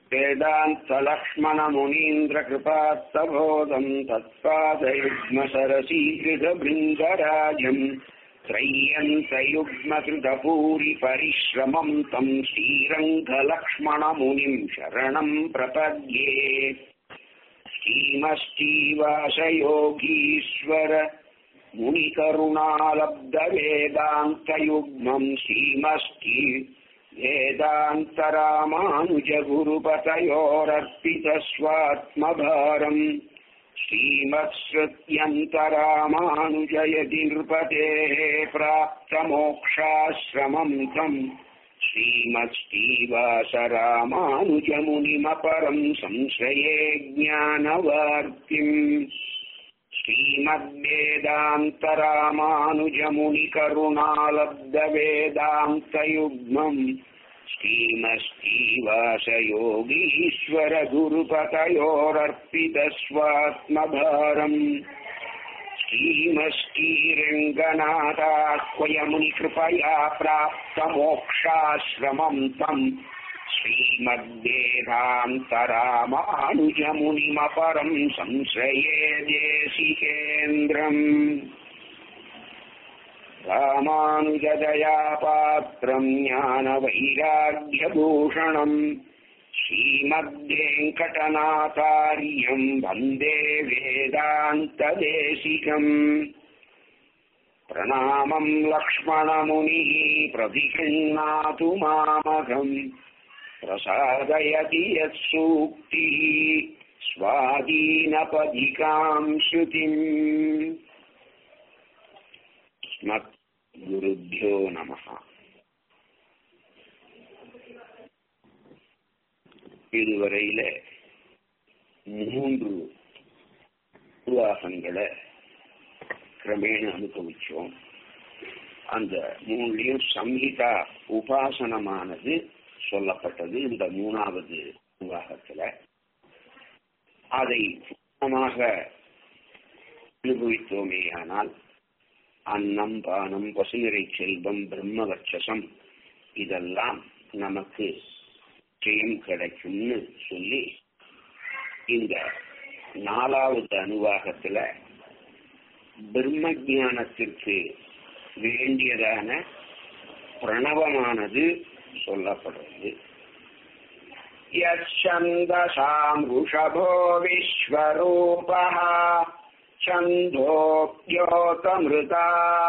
वेदान्तलक्ष्मणमुनीन्द्रकृपात्तबोधम् तत्पादयुग्मसरसीकृतभृङ्गराजम् त्रय्यन्तयुग्मकृतभूरिपरिश्रमम् तम् श्रीरङ्गलक्ष्मणमुनिम् शरणम् प्रपद्ये श्रीमश्रीवासयोगीश्वर मुनिकरुणालब्धवेदान्तयुग्मम् श्रीमस्ति वेदान्तरामानुजगुरुपतयोरर्पितस्वात्मभारम् श्रीमत्सत्यन्तरामानुजयति नृपतेः प्राप्तमोक्षाश्रमम् तम् श्रीमत्स्तीवासरामानुजमुनिमपरम् संश्रये ज्ञानवार्तिम् श्रीमद्वेदान्तरामानुजमुनिकरुणालब्धवेदान्तयुग्मम् श्रीमस्तीवासयोगीश्वरगुरुपतयोरर्पितस्वात्मभारम् श्रीमस्तीरङ्गनाथाह्वयमुनिकृपया प्राप्तमोक्षाश्रमम् तम् श्रीमद्वेदान्तरामानुजमुनिमपरम् संश्रये देशिकेन्द्रम् रामानुजदयापात्रम् ज्ञानवैराग्यभूषणम् श्रीमद्वेङ्कटनाथार्यम् वन्दे वेदान्तदेशिकम् प्रणामम् लक्ष्मणमुनिः प्रतिगृह्णातु मामघम् प्रसादयति यत्सूक्तिः स्वाधीनपदिकाम् श्रुतिम् ஸ்மத்குருभ्यो நமः இதுவரையில மூன்று உருவாகங்களை கிரமேண அனுபவிச்சோம் அந்த மூணுலையும் சம்ஹிதா உபாசனமானது சொல்லப்பட்டது இந்த மூணாவது விவாகத்துல அதை பூர்ணமாக அனுபவித்தோமேயானால் அன்னம் பானம் பசுநிறை செல்வம் பிரம்மவட்சசம் இதெல்லாம் நமக்கு ஜெயம் கிடைக்கும்னு சொல்லி இந்த நாலாவது அனுவாகத்துல பிரம்ம ஜானத்திற்கு வேண்டியதான பிரணவமானது சொல்லப்படுறது யந்தசாம் ருஷபோ விஸ்வரூபா छन्दोऽप्योतमृता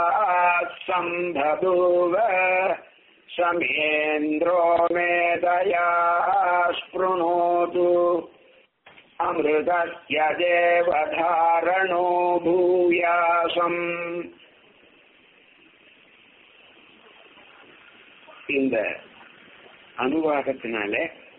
सम्बभूव समेन्द्रो मेदया स्पृणोतु अमृतस्य देवधारणो भूयासम् இந்த அனுவாகத்தினால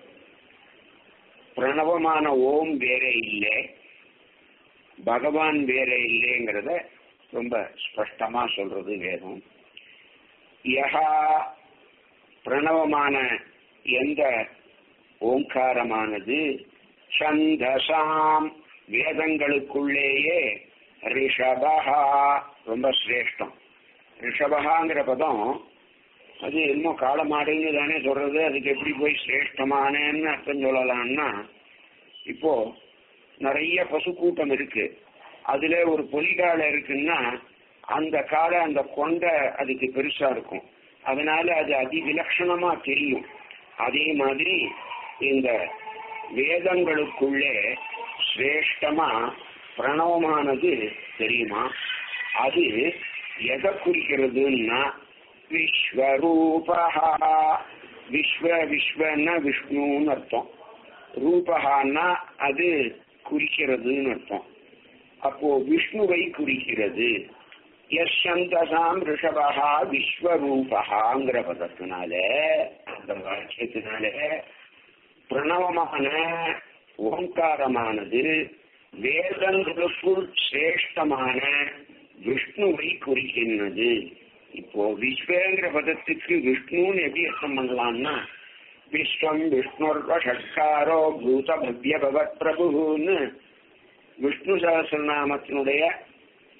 பிரணவமான ஓம் வேற இல்லை பகவான் வேற இல்லைங்கிறத ரொம்ப ஸ்பஷ்டமா சொல்றது வேதம் யகா பிரணவமான எந்த ஓங்காரமானது சந்தசாம் வேதங்களுக்குள்ளேயே ரிஷபஹா ரொம்ப சிரேஷ்டம் ரிஷபகாங்கிற பதம் அது என்னமோ காலமாடுன்னு தானே சொல்றது அதுக்கு எப்படி போய் சிரேஷ்டமானன்னு அர்த்தம் சொல்லலாம்னா இப்போ நிறைய பசு கூட்டம் இருக்கு அதுல ஒரு பொலிகால இருக்குன்னா அந்த காலை அந்த கொண்டை அதுக்கு பெருசா இருக்கும் அதனால அது அதிவிலட்சணமா தெரியும் அதே மாதிரி இந்த வேதங்களுக்குள்ளே சிரேஷ்டமா பிரணவமானது தெரியுமா அது எதை குறிக்கிறதுன்னா விஸ்வரூபா விஸ்வ விஸ்வன்னா விஷ்ணுன்னு அர்த்தம் ரூபகான்னா அது குறிக்கிறதுன்னு அர்த்தம் அப்போ விஷ்ணுவை குறிக்கிறது யசந்தசாம் ரிஷபகா விஸ்வரூபகாங்கிற பதத்தினால அந்த வாக்கியத்தினால பிரணவமான ஓங்காரமானது வேதங்களுக்குள் சிரேஷ்டமான விஷ்ணுவை குறிக்கின்றது இப்போ விஸ்வங்கிற பதத்துக்கு விஷ்ணுன்னு எப்படி அர்த்தம் பண்ணலாம்னா விஸ்வம் விஷ்ணுர்வ ஷட்காரோ பூத பவ்ய பவத் பிரபுன்னு விஷ்ணு சகசிரநாமத்தினுடைய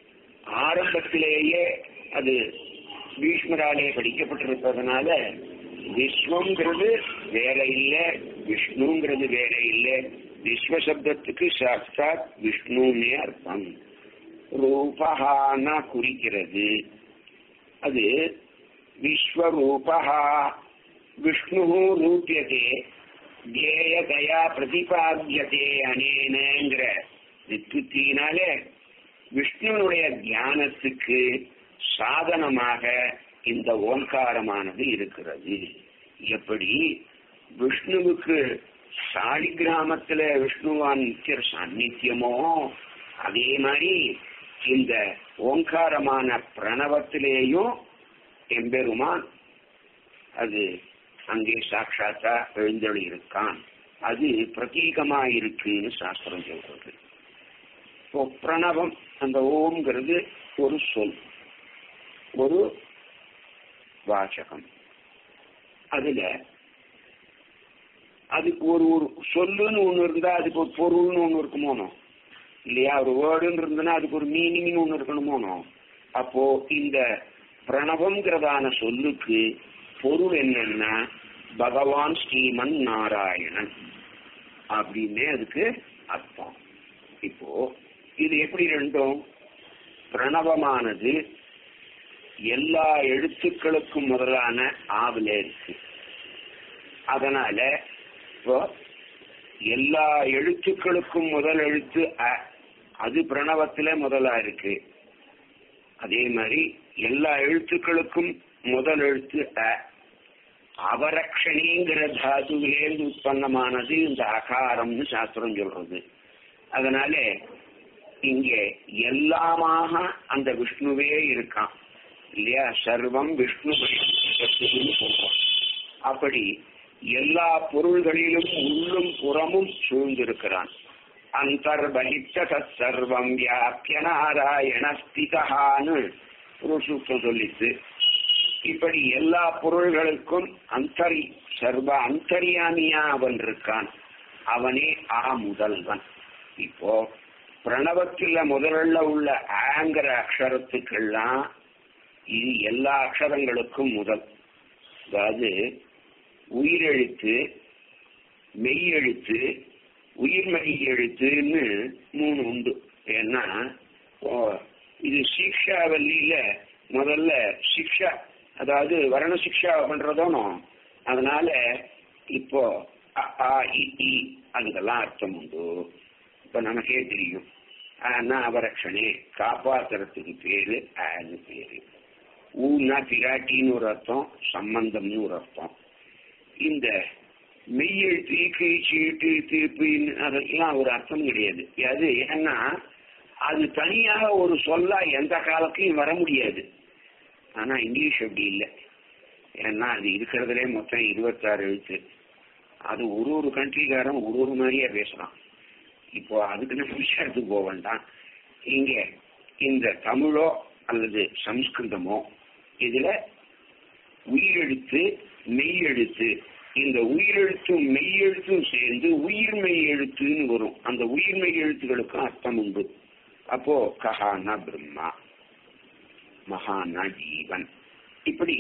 ஆரம்பத்திலேயே அது பீஷ்மராலே படிக்கப்பட்டிருப்பதனால விஸ்வங்கிறது வேற இல்ல விஷ்ணுங்கிறது வேற இல்ல விஸ்வ சப்தத்துக்கு சாஸ்தாத் விஷ்ணுன்னே அர்த்தம் ரூபஹானா குறிக்கிறது அது விஸ்வரூபஹா விஷ்ணு ரூபியதே தேயதயா பிரதிபாத்தியதே அனேனங்கிற வித்துத்தினாலே விஷ்ணுனுடைய தியானத்துக்கு சாதனமாக இந்த ஓங்காரமானது இருக்கிறது எப்படி விஷ்ணுவுக்கு சாலி கிராமத்துல விஷ்ணுவான் நித்திய சாநித்தியமோ அதே மாதிரி இந்த ஓங்காரமான பிரணவத்திலேயும் எம்பெருமான் அது அங்கே சாட்சாத்தா எழுந்தொழி இருக்கான் அது பிரதீகமா இருக்குன்னு சாஸ்திரம் சொல்றது இப்போ பிரணவம் அந்த ஓம்ங்கிறது ஒரு சொல் ஒரு வாசகம் அதுல அதுக்கு ஒரு ஒரு சொல்லுன்னு ஒண்ணு இருந்தா அதுக்கு ஒரு பொருள்னு ஒண்ணு இருக்குமோனோ இல்லையா ஒரு வேர்டுன்னு இருந்ததுன்னா அதுக்கு ஒரு மீனிங்னு ஒண்ணு இருக்கணுமோனோ அப்போ இந்த பிரணவம்ங்கிறதான சொல்லுக்கு பொருள் என்னன்னா பகவான் ஸ்ரீமன் நாராயணன் அப்படின்னே அதுக்கு அர்த்தம் இப்போ இது எப்படி ரெண்டும் பிரணவமானது எல்லா எழுத்துக்களுக்கும் முதலான ஆவில இருக்கு அதனால இப்போ எல்லா எழுத்துக்களுக்கும் முதல் எழுத்து அ அது பிரணவத்துல முதலா இருக்கு அதே மாதிரி எல்லா எழுத்துக்களுக்கும் முதல் எழுத்து அ அவரக்ஷணிங்கிற தாதுவிலேருந்து உற்பத்தமானது இந்த அகாரம்னு சாஸ்திரம் சொல்றது அதனால இங்கே எல்லாமாக அந்த விஷ்ணுவே இருக்கான் இல்லையா சர்வம் விஷ்ணு சொல்றோம் அப்படி எல்லா பொருள்களிலும் உள்ளும் புறமும் சூழ்ந்திருக்கிறான் அந்தர்பகித்த சர்வம் வியாபிய நாராயண ஸ்திதான்னு ஒரு சூத்திரம் சொல்லித்து இப்படி எல்லா பொருள்களுக்கும் அந்தரி சர்வ அந்தரியாமியா அவன் இருக்கான் அவனே ஆ முதல்வன் இப்போ பிரணவத்தில் முதல்ல உள்ள ஆங்கிற அக்ஷரத்துக்கெல்லாம் இது எல்லா அக்ஷரங்களுக்கும் முதல் அதாவது உயிரெழுத்து மெய்யெழுத்து உயிர்மெய் எழுத்துன்னு மூணு உண்டு ஏன்னா இது சிக்ஷாவல்லியில முதல்ல சிக்ஷா அதாவது வர்ண சிக்ஷா பண்றதோனோ அதனால இப்போ அ, ஆ, இ, ஈ அதுக்கெல்லாம் அர்த்தம் உண்டு இப்ப நமக்கே தெரியும் ஆனா அவரட்சணே காப்பாத்துறதுக்கு பேரு ஆன்னு பேரு ஊன்னா பிராட்டின்னு ஒரு அர்த்தம் சம்பந்தம்னு ஒரு அர்த்தம் இந்த மெய்யெழுத்து ஈக்கு சீட்டு தீர்ப்புன்னு அதெல்லாம் ஒரு அர்த்தம் கிடையாது அது ஏன்னா அது தனியாக ஒரு சொல்லா எந்த காலத்தையும் வர முடியாது ஆனா இங்கிலீஷ் அப்படி இல்லை ஏன்னா அது இருக்கிறதுலே மொத்தம் இருபத்தாறு எழுத்து அது ஒரு ஒரு கண்ட்ரிக்காரன் ஒரு ஒரு மாதிரியா பேசுறான் இப்போ அதுக்கு நம்ம விஷயத்துக்கு போக வேண்டாம் இங்க இந்த தமிழோ அல்லது சம்ஸ்கிருதமோ இதுல உயிரெழுத்து மெய்யெழுத்து இந்த உயிரெழுத்தும் மெய்யெழுத்தும் சேர்ந்து உயிர்மெய் எழுத்துன்னு வரும் அந்த உயிர்மெய் எழுத்துகளுக்கும் அர்த்தம் உண்டு அப்போ கஹானா பிரம்மா மகானா ஜீவன் இப்படி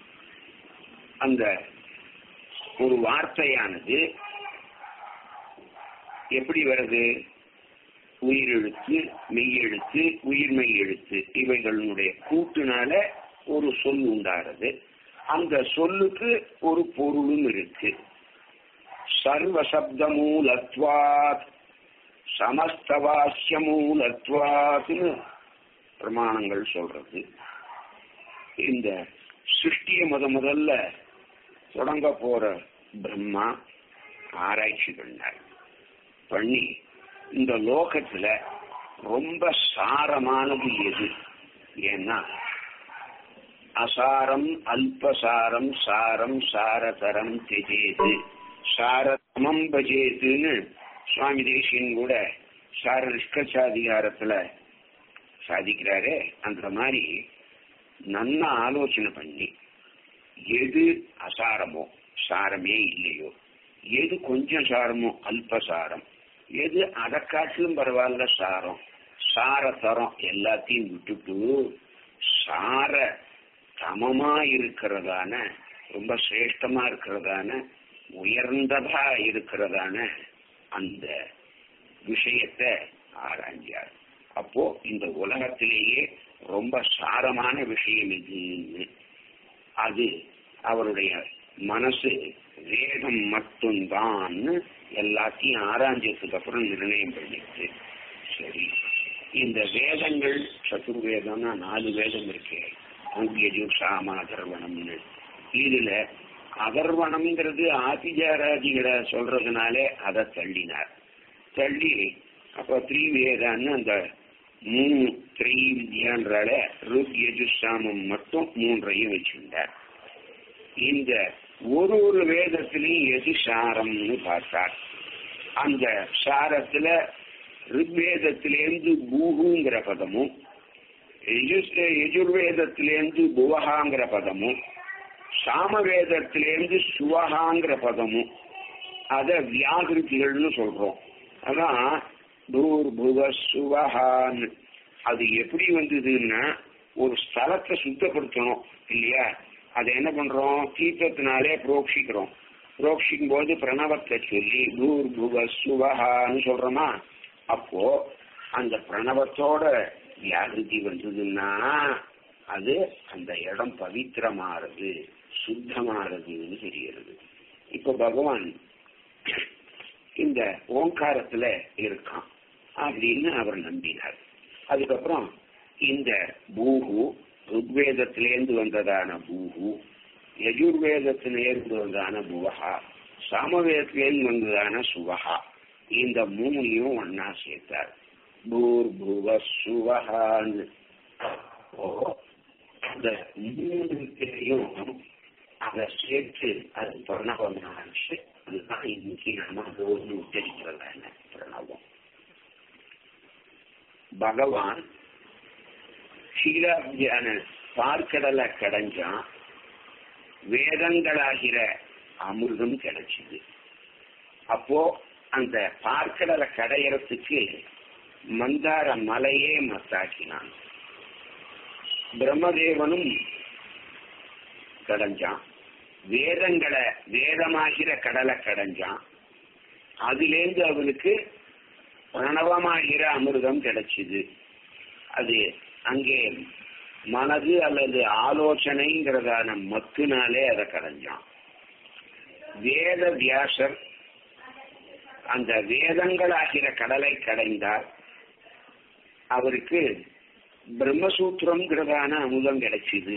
அந்த ஒரு வார்த்தையானது எப்படி வருது உயிரெழுத்து மெய்யெழுத்து உயிர்மெய் எழுத்து இவைகளுடைய கூட்டுனால ஒரு சொல் உண்டாகிறது அந்த சொல்லுக்கு ஒரு பொருளும் இருக்கு சர்வ சப்த மூலத்வாத் சமஸ்தவாசிய மூலத்வாத்னு பிரமாணங்கள் சொல்றது இந்த சிருஷ்டிய முத முதல்ல தொடங்க போற பிரம்மா ஆராய்ச்சி பண்ணார் பண்ணி இந்த லோகத்துல ரொம்ப சாரமானது எது ஏன்னா அசாரம் அல்பசாரம் சாரம் சாரதரம் தெஜேது சாரதமம் பஜேதுன்னு சுவாமி தேசியன் கூட சார நிஷ்கர்ஷாதிகாரத்துல சாதிக்கிறாரே அந்த மாதிரி நன்னா ஆலோசனை பண்ணி எது அசாரமோ சாரமே இல்லையோ எது கொஞ்சம் சாரமோ அல்பசாரம் எது அதை காட்டிலும் பரவாயில்ல சாரம் சார தரம் எல்லாத்தையும் விட்டுட்டு சார சமமா இருக்கிறதான ரொம்ப சிரேஷ்டமா இருக்கிறதான உயர்ந்ததா இருக்கிறதான அந்த விஷயத்தை ஆராய்ஞ்சார் அப்போ இந்த உலகத்திலேயே ரொம்ப சாரமான விஷயம் இதுன்னு அது அவருடைய மனசு வேதம் மட்டும்தான் எல்லாத்தையும் ஆராய்ஞ்சதுக்கு அப்புறம் நிர்ணயம் பண்ணிட்டு சரி இந்த வேதங்கள் சதுர்வேதம்னா நாலு வேதம் இருக்கு பூஜ்யஜு சாம அதர்வனம்னு இதுல அதர்வனம்ங்கிறது ஆதிஜாராதிகளை சொல்றதுனாலே அதை தள்ளினார் தள்ளி அப்ப த்ரீவேதான்னு அந்த மூணு த்ரீவித்யான்றால ருக் யஜுசாமம் மட்டும் மூன்றையும் வச்சிருந்தார் இந்த ஒரு ஒரு வேதத்திலையும் எது சாரம்னு பார்த்தார் அந்த சாரத்துல ரிக்வேதத்திலேருந்து பூகுங்கிற பதமும் எஜுர்வேதத்திலேருந்து புவகாங்கிற பதமும் சாமவேதத்திலேருந்து சுவகாங்கிற பதமும் அத வியாகிருதிகள்னு சொல்றோம் அதான் பூர்புவ சுவஹான்னு அது எப்படி வந்ததுன்னா ஒரு ஸ்தலத்தை சுத்தப்படுத்தணும் இல்லையா அதை என்ன பண்றோம் தீர்த்தத்தினாலே புரோக்ஷிக்கிறோம் புரோக்ஷிக்கும் போது பிரணவத்தை சொல்லி பூர்புவ சுவஹான்னு சொல்றோமா அப்போ அந்த பிரணவத்தோட வியாகிருதி வந்ததுன்னா அது அந்த இடம் பவித்திரமாறது சுத்தமாறதுன்னு தெரிகிறது இப்ப பகவான் இந்த ஓங்காரத்துல இருக்கான் அப்படின்னு அவர் நம்பினார் அதுக்கப்புறம் இந்த பூஹு ருக்வேதத்திலேருந்து வந்ததான பூஹு யஜுர்வேதத்திலேருந்து வந்ததான புவஹா சாமவேதத்திலேருந்து வந்ததான சுவஹா இந்த மூணையும் ஒன்னா சேர்த்தார் பூர்புவ சுவஹான்னு அந்த மூணு பேரையும் அதை சேர்த்து அது பிரணவமாச்சு அதுதான் இன்னைக்கு நம்ம போது உச்சரிக்கிறதான பிரணவம் பகவான் ஷீலாபியான பார்க்கடலை கடைஞ்சான் வேதங்களாகிற அமிர்தம் கிடைச்சது அப்போ அந்த பார்க்கடலை கடையறதுக்கு மந்தார மலையே மத்தாக்கினான் பிரம்மதேவனும் கடைஞ்சான் வேதங்களை வேதமாகிற கடலை கடைஞ்சான் அதிலேருந்து அவனுக்கு பிரணவமாகிற அமிர்தம் கிடைச்சிது அது அங்கே மனது அல்லது ஆலோசனைங்கிறதான மத்துனாலே அதை கடைஞ்சான் வேத வியாசர் அந்த வேதங்களாகிற கடலை கடைந்தார் அவருக்கு பிரம்மசூத்திரம்ங்கிறதான அமுதம் கிடைச்சிது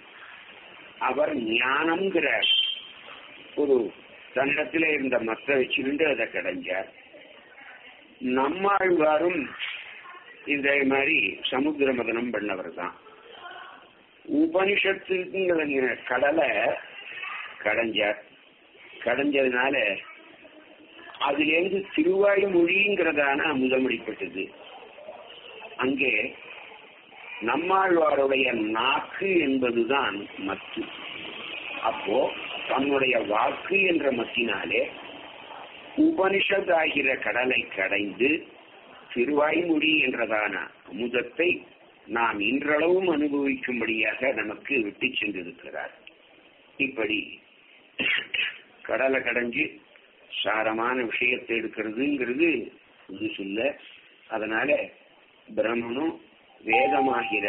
அவர் ஞானம்ங்கிற ஒரு தன்னிடத்துல இருந்த மத்த வச்சுக்கிட்டு அதை கடைஞ்சார் நம்மாழ்வாரும் இந்த மாதிரி சமுத்திர மதனம் பண்ணவர் தான் உபனிஷத்துங்கிற கடலை கடைஞ்சார் கடைஞ்சதுனால அதிலிருந்து திருவாய் மொழிங்கிறதான அமுதம் அடிப்பட்டது அங்கே நம்மாழ்வாருடைய நாக்கு என்பதுதான் மத்து அப்போ தன்னுடைய வாக்கு என்ற மத்தினாலே உபனிஷத் ஆகிற கடலை கடைந்து திருவாய்மொழி என்றதான அமுதத்தை நாம் இன்றளவும் அனுபவிக்கும்படியாக நமக்கு விட்டு சென்றிருக்கிறார் இப்படி கடலை கடைஞ்சு சாரமான விஷயத்தை எடுக்கிறதுங்கிறது இது சொல்ல அதனால பிரம்மனும் வேதமாகிற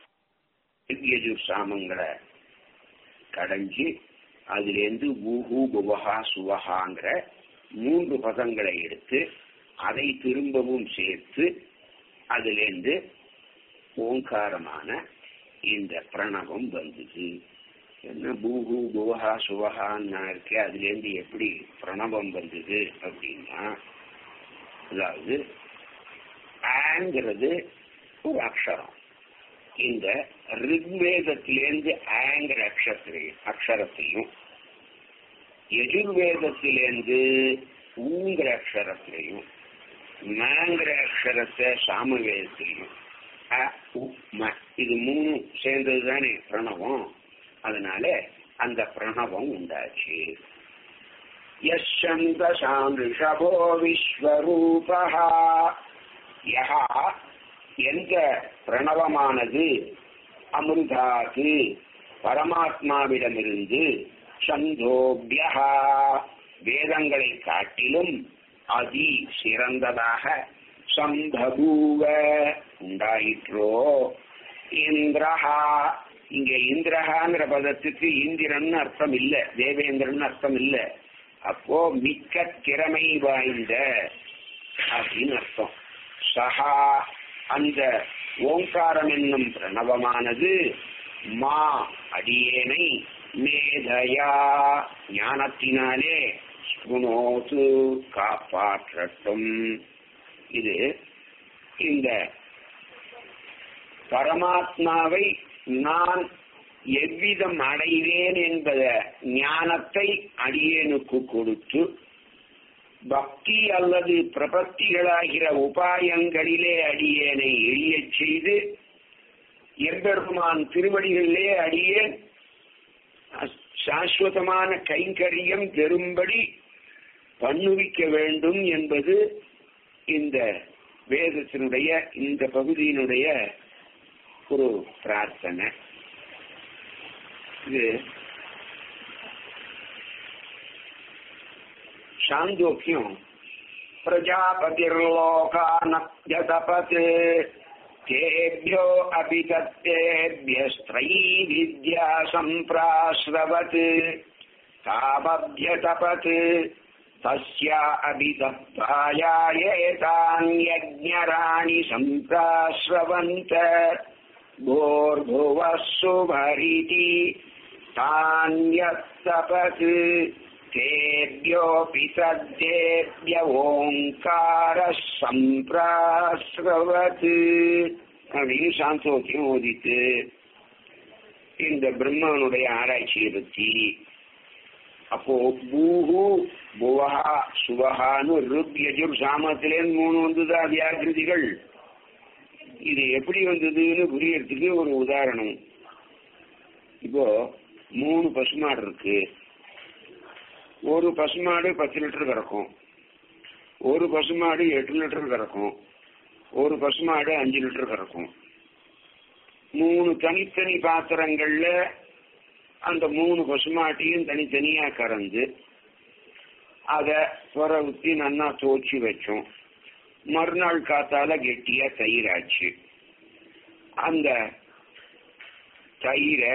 யஜுர் சாமங்களை கடைஞ்சு அதிலிருந்து பூஹு புவஹா சுவஹாங்கிற மூன்று பதங்களை எடுத்து அதை திரும்பவும் சேர்த்து அதிலிருந்து ஓங்காரமான இந்த பிரணவம் வந்தது என்ன பூஹு புவஹா சுவஹான்னு இருக்கே அதுலேருந்து எப்படி பிரணவம் வந்தது அப்படின்னா அதாவது ஆங்கிறது ஒரு அக்ஷரம் இந்த ரிக்வேதத்திலேருந்து ஆங்கிற அக்ஷரத்தையும் அக்ஷரத்தையும் எஜுர்வேதத்திலேருந்து ஊங்கிற அக்ஷரத்திலையும் மேங்கிற அக்ஷரத்தை சாமவேதத்திலையும் அ, உ, ம இது மூணு சேர்ந்தது தானே பிரணவம் அதனால அந்த பிரணவம் உண்டாச்சு யசந்தசாம் ரிஷபோ விஸ்வரூபா யஹா எந்த பிரணவமானது அமிர்தாது பரமாத்மாவிடமிருந்து சந்தோபியா வேதங்களை காட்டிலும் அதி சிறந்ததாக சம்பபூவ உண்டாயிற்றோ இந்திரஹா இங்க இந்திரஹாங்கிற பதத்துக்கு இந்திரன் அர்த்தம் இல்ல தேவேந்திரன் அர்த்தம் இல்ல அப்போ மிக்க திறமை வாய்ந்த அப்படின்னு அர்த்தம் சஹா அந்த ஓங்காரம் என்னும் பிரணவமானது மா அடியேனை மேதையா ஞானத்தினாலே ஸ்ருணோது காப்பாற்றட்டும் இது இந்த பரமாத்மாவை நான் எவ்விதம் அடைவேன் என்பத ஞானத்தை அடியேனுக்கு கொடுத்து பக்தி அல்லது பிரபத்திகளாகிற உபாயங்களிலே அடியேனை எழியச் செய்து எம்பெருமான் திருவடிகளிலே அடியேன் சாஸ்வதமான கைங்கரியம் பெறும்படி பண்ணுவிக்க வேண்டும் என்பது இந்த வேதத்தினுடைய இந்த பகுதியினுடைய ஒரு பிரார்த்தனை இது சாந்தோக்கியம் பிரஜாபதிர்லோகானப்யதபத் तेभ्यो अपि तत्तेभ्यस्त्रयी विद्या सम्प्राश्रवत् तामभ्यतपत् तस्या अभितप्तायायेतान्यज्ञराणि सम्प्राश्रवन्त भोर्भुवः सुभरिति तान्यत्तपत् तेभ्योऽपि तद्देभ्य ओङ्कारः सम्प्राश्रवत् அப்படின்னு சாந்தோக்கியம் ஓதித்து இந்த பிரம்மனுடைய ஆராய்ச்சியை பற்றி அப்போ பூஹு புவஹா சுவஹான்னு ருக் யஜுர் சாமத்திலேருந்து மூணு வந்ததா வியாகிருதிகள் இது எப்படி வந்ததுன்னு புரியறதுக்கு ஒரு உதாரணம் இப்போ மூணு பசுமாடு இருக்கு ஒரு பசுமாடு பத்து லிட்டர் கறக்கும் ஒரு பசுமாடு எட்டு லிட்டர் கறக்கும் ஒரு பசுமாடு அஞ்சு லிட்டர் கறக்கும் மூணு தனித்தனி பாத்திரங்கள்ல அந்த மூணு பசுமாட்டையும் தனித்தனியா கறந்து அத புற ஊத்தி நன்னா தோச்சி வச்சோம் மறுநாள் காத்தால கெட்டியா தயிராச்சு அந்த தயிரை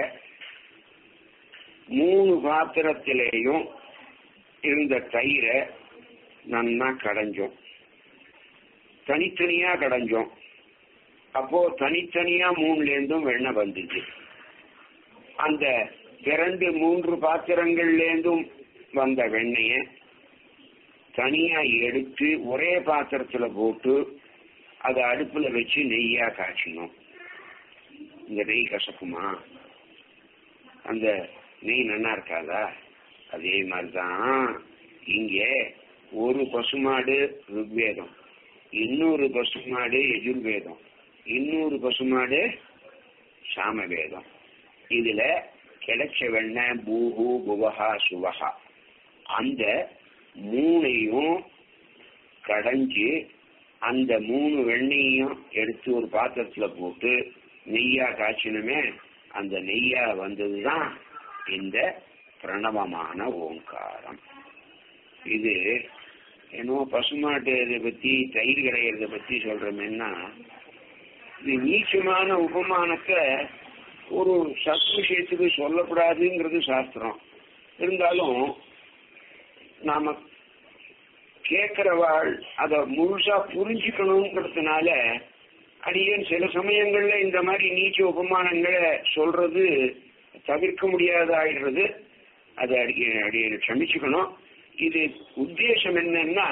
மூணு பாத்திரத்திலேயும் இருந்த தயிரை நன்னா கடைஞ்சோம் தனித்தனியா கடைஞ்சோம் அப்போ தனித்தனியா மூணுல இருந்தும் வெண்ணெய் வந்துச்சு அந்த இரண்டு மூன்று பாத்திரங்கள்ல இருந்தும் வந்த வெண்ணெய தனியா எடுத்து ஒரே பாத்திரத்துல போட்டு அதை அடுப்புல வச்சு நெய்யா காய்ச்சணும் இந்த நெய் கசக்குமா அந்த நெய் நல்லா இருக்காதா அதே மாதிரிதான் இங்க ஒரு பசுமாடு ருக்வேதம் இன்னொரு பசுமாடு எஜுர்வேதம் இன்னொரு பசுமாடு சாமவேதம் இதுல கிடைச்ச வெண்ணெய் பூஹு புவஹா சுவஹா அந்த மூணையும் கடைஞ்சு அந்த மூணு வெண்ணையும் எடுத்து ஒரு பாத்திரத்துல போட்டு நெய்யா காய்ச்சினுமே அந்த நெய்யா வந்ததுதான் இந்த பிரணவமான ஓங்காரம் இது என்னோ பசுமாட்டு இதை பத்தி தயிர் கிடையிறத பத்தி சொல்றோமேன்னா இது நீச்சமான உபமானத்தை ஒரு சத் விஷயத்துக்கு சொல்லக்கூடாதுங்கிறது சாஸ்திரம் இருந்தாலும் நாம கேட்கிறவாள் அத முழுசா புரிஞ்சுக்கணுங்கிறதுனால அடியேன் சில சமயங்கள்ல இந்த மாதிரி நீச்ச உபமானங்களை சொல்றது தவிர்க்க முடியாதாயிடுறது அதை அடிக்க அடியேன் க்ஷமிச்சுக்கணும் இது உத்தேசம் என்னன்னா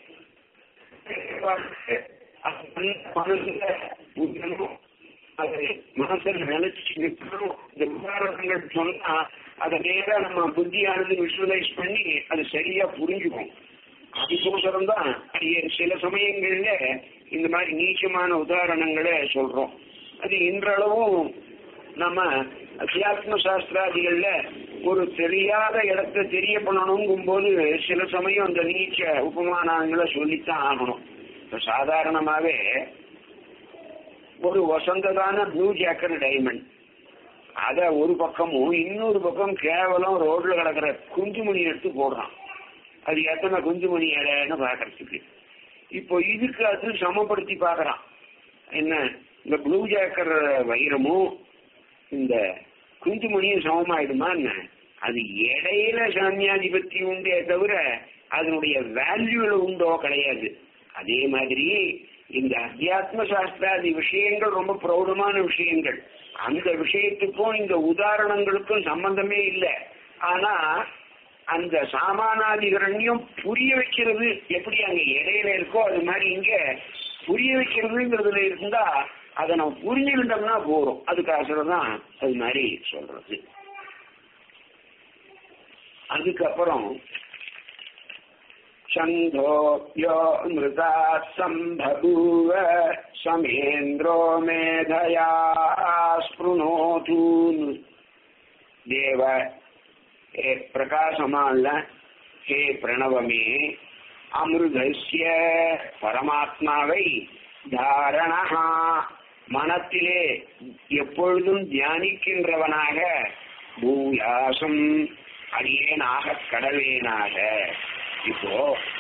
மனசுல புரியணும் அதை மனசுல நினைச்சு நிற்கணும் இந்த உதாரணங்கள் சொன்னா அதை நேரா நம்ம புத்தியானது விஷுவலைஸ் பண்ணி அது சரியா புரிஞ்சுக்கும் அதுக்கோசரம் தான் சில சமயங்கள்ல இந்த மாதிரி நீச்சமான உதாரணங்களை சொல்றோம் அது இன்றளவும் நம்ம அத்தியாத்ம சாஸ்திராதிகள்ல ஒரு தெரியாத இடத்த தெரிய பண்ணணுங்கும் போது சில சமயம் அந்த நீச்ச உபமானங்களை சொல்லித்தான் ஆகணும் இப்ப சாதாரணமாவே ஒரு வசந்ததான ப்ளூ ஜாக்கர் டைமண்ட் அத ஒரு பக்கமும் இன்னொரு பக்கம் கேவலம் ரோட்ல கிடக்கிற குஞ்சுமணி எடுத்து போடுறான் அது எத்தனை குஞ்சுமணி எடைன்னு பாக்குறதுக்கு இப்போ இதுக்கு அது சமப்படுத்தி பாக்குறான் என்ன இந்த ப்ளூ ஜாக்கர் வைரமும் இந்த குஞ்சுமணியும் சமமாயிடுமா என்ன அது இடையில சாமியாதிபத்தி உண்டே தவிர அதனுடைய வேல்யூல உண்டோ கிடையாது அதே மாதிரி இந்த அத்தியாத்ம சாஸ்திராதி விஷயங்கள் ரொம்ப பிரௌடமான விஷயங்கள் அந்த விஷயத்துக்கும் இந்த உதாரணங்களுக்கும் சம்பந்தமே இல்லை ஆனா அந்த சாமானாதிகரண்யம் புரிய வைக்கிறது எப்படி அங்க இடையில இருக்கோ அது மாதிரி இங்க புரிய வைக்கிறதுங்கிறதுல இருந்தா அதை நம்ம புரிஞ்சுக்கிட்டோம்னா போறோம் அதுக்காக தான் அது மாதிரி சொல்றது அதுக்கப்புறம் சந்தோப்யோ மிருதா சம்பூவ சமேந்திரோ மேதயா ஸ்புணோது தேவ ஏ பிரகாசமான ஹே பிரணவமே அமிர்தஸ்ய பரமாத்மாவை தாரணா மனத்திலே எப்பொழுதும் தியானிக்கின்றவனாக பூயாசம் அடியேனாக கடவேனாக இப்போ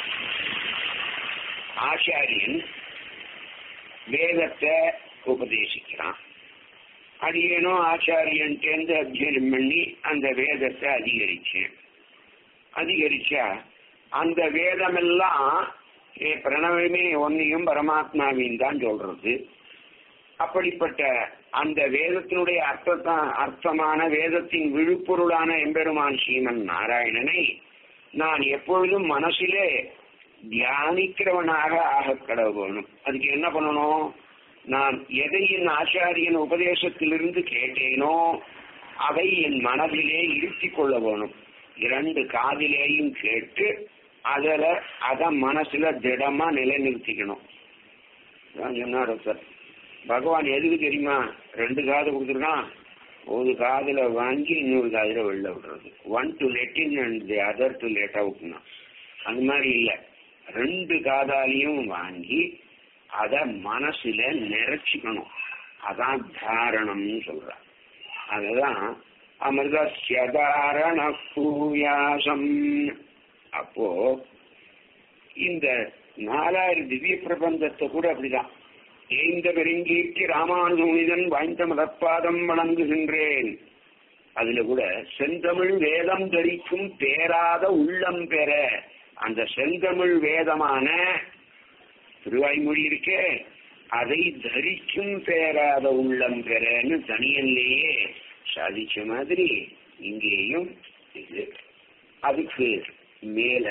ஆச்சாரியன் வேதத்தை உபதேசிக்கிறான் அடியேனும் ஆச்சாரியன்ட்டேந்து அத்தியனம் பண்ணி அந்த வேதத்தை அதிகரிச்சேன் அதிகரிச்சா அந்த வேதமெல்லாம் ஏ பிரணவமே ஒன்னையும் பரமாத்மாவையும் தான் சொல்றது அப்படிப்பட்ட அந்த வேதத்தினுடைய அர்த்தத்தான் அர்த்தமான வேதத்தின் விழுப்பொருளான எம்பெருமான் ஸ்ரீமன் நாராயணனை நான் எப்பொழுதும் மனசிலே தியானிக்கிறவனாக ஆக கடவுணும் அதுக்கு என்ன பண்ணணும் நான் எதை என் ஆச்சாரியன் உபதேசத்திலிருந்து கேட்டேனோ அதை என் மனதிலே இருத்திக் கொள்ள வேணும் இரண்டு காதிலேயும் கேட்டு அதில் அத மனசுல திடமா நிலைநிறுத்திக்கணும் சொன்னார் சார் பகவான் எதுக்கு தெரியுமா ரெண்டு காது கொடுத்துருக்கான் ஒரு காதுல வாங்கி இன்னொரு காதுல வெளில விடுறது one to let in and the other to let அவுட்னா அந்த மாதிரி இல்லை ரெண்டு காதாலையும் வாங்கி அத மனசுல நிறைச்சிக்கணும் அதான் தாரணம்னு சொல்ற அதுதான் அமிர்தஸ்யதாரண பூயாசம் அப்போ இந்த நாலாயிரம் திவ்ய பிரபந்தத்தை கூட அப்படிதான் ஏந்த பெருங்கீர்த்தி ராமானுஜன் வாய்ந்த மதப்பாதம் வணங்குகின்றேன் அதுல கூட செந்தமிழ் வேதம் தரிக்கும் பேராத உள்ளம் பெற அந்த செந்தமிழ் வேதமான திருவாய்மொழி இருக்கே அதை தரிக்கும் பேராத உள்ளம் பெறன்னு தனியன்லேயே சாதிச்ச மாதிரி இங்கேயும் இது அதுக்கு மேல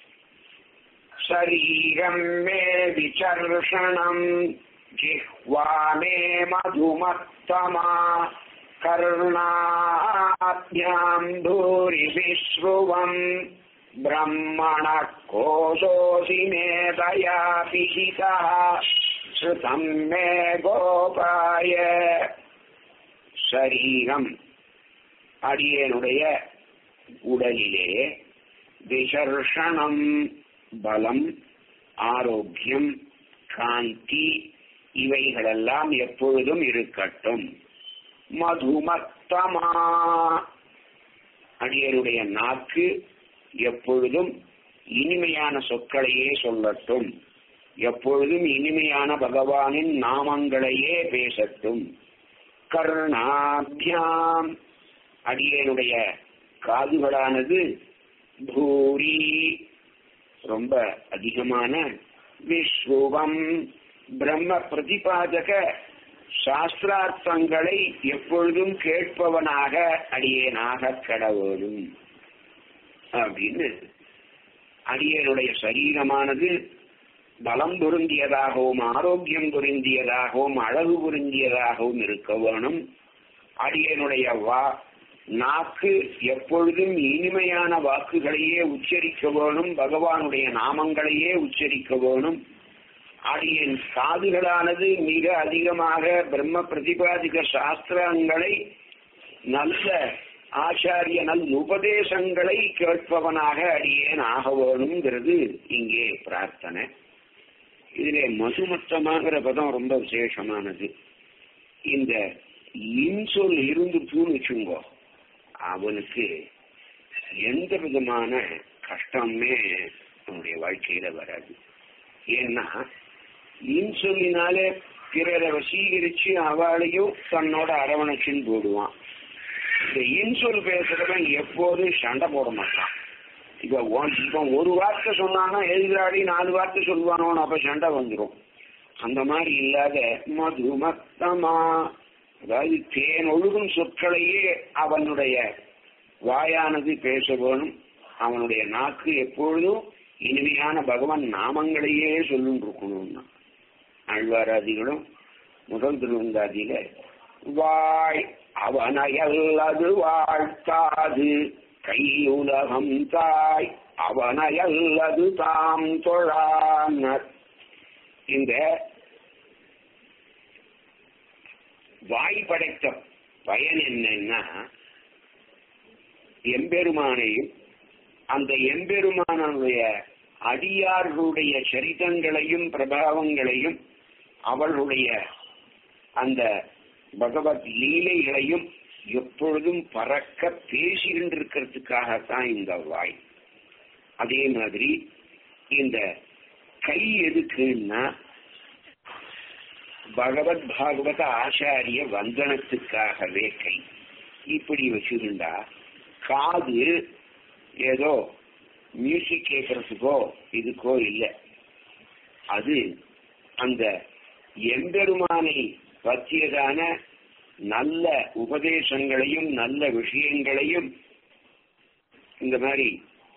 சரீரம் மே விசர்ஷணம் ஜிஹ்வா மே மதுமத்தமா கருணாத்யாம் பூரி விஸ்ருவம் பிரம்மண கோஷோசி மேதயா பிஹிதா ஸ்ருதம் மே கோபாய சரீரம் அடியனுடைய உடலிலே விசர்ஷணம் பலம் ஆரோக்கியம் காந்தி இவைகளெல்லாம் எப்பொழுதும் இருக்கட்டும் மதுமத்தமா அடியருடைய நாக்கு எப்பொழுதும் இனிமையான சொற்களையே சொல்லட்டும் எப்பொழுதும் இனிமையான பகவானின் நாமங்களையே பேசட்டும் கர்ணாபியாம் அடியனுடைய காதுகளானது பூரி ரொம்ப அதிகமான விஸ்ருவம் பிரம்ம பிரதிபாதக சாஸ்திரார்த்தங்களை எப்பொழுதும் கேட்பவனாக அடியேனாக கடவுளும் அப்படின்னு அடியனுடைய சரீரமானது பலம் பொருந்தியதாகவும் ஆரோக்கியம் பொருந்தியதாகவும் அழகு பொருந்தியதாகவும் இருக்க வேணும் அடியனுடைய வா நாக்கு எப்பொழுதும் இனிமையான வாக்குகளையே உச்சரிக்க வேணும் பகவானுடைய நாமங்களையே உச்சரிக்க வேணும் அடியின் காதுகளானது மிக அதிகமாக பிரம்ம பிரதிபாதிக சாஸ்திரங்களை நல்ல ஆச்சாரிய நல் உபதேசங்களை கேட்பவனாக அடியேன் ஆக வேணுங்கிறது இங்கே பிரார்த்தனை இதிலே மதுமத்தமாகிற பதம் ரொம்ப விசேஷமானது இந்த இன்சொல் இருந்துச்சுன்னு வச்சுங்கோ அவனுக்கு எந்த விதமான கஷ்டமே அவனுடைய வாழ்க்கையில வராது ஏன்னா இன்சொல்லினாலே பிறரை வசீகரிச்சு அவளையும் தன்னோட அரவணைச்சுன்னு போடுவான் இந்த இன்சொல் பேசுறவன் எப்போதும் சண்டை போட மாட்டான் இப்ப ஒன்- இவன் ஒரு வார்த்தை சொன்னான்னா எதிராளி நாலு வார்த்தை சொல்லுவானோன்னு அப்ப சண்டை வந்துடும் அந்த மாதிரி இல்லாத மதுமத்தமா அதாவது தேன் ஒழுகும் சொற்களையே அவனுடைய வாயானது பேச வேணும் அவனுடைய நாக்கு எப்பொழுதும் இனிமையான பகவான் நாமங்களையே சொல்லும் இருக்கணும்னா ஆழ்வாராதிகளும் முதல் திருவந்தாதியில வாய் அவனையல்லது வாழ்த்தாது கையுலகம் தாய் அவனையல்லது தாம் தொழானர் இந்த வாய் படைத்த பயன் என்னன்னா எம்பெருமானையும் அந்த எம்பெருமானுடைய அடியார்களுடைய சரிதங்களையும் பிரபாவங்களையும் அவர்களுடைய அந்த பகவத் லீலைகளையும் எப்பொழுதும் பறக்க பேசிக்கிட்டு இருக்கிறதுக்காகத்தான் இந்த வாய் அதே மாதிரி இந்த கை எதுக்குன்னா பகவத் பாகவத ஆச்சாரிய வந்தனத்துக்காகவே கை இப்படி வச்சிருந்தா காது ஏதோ மியூசிக் கேட்கறதுக்கோ இதுக்கோ இல்லை அது அந்த எம்பெருமானை பற்றியதான நல்ல உபதேசங்களையும் நல்ல விஷயங்களையும் இந்த மாதிரி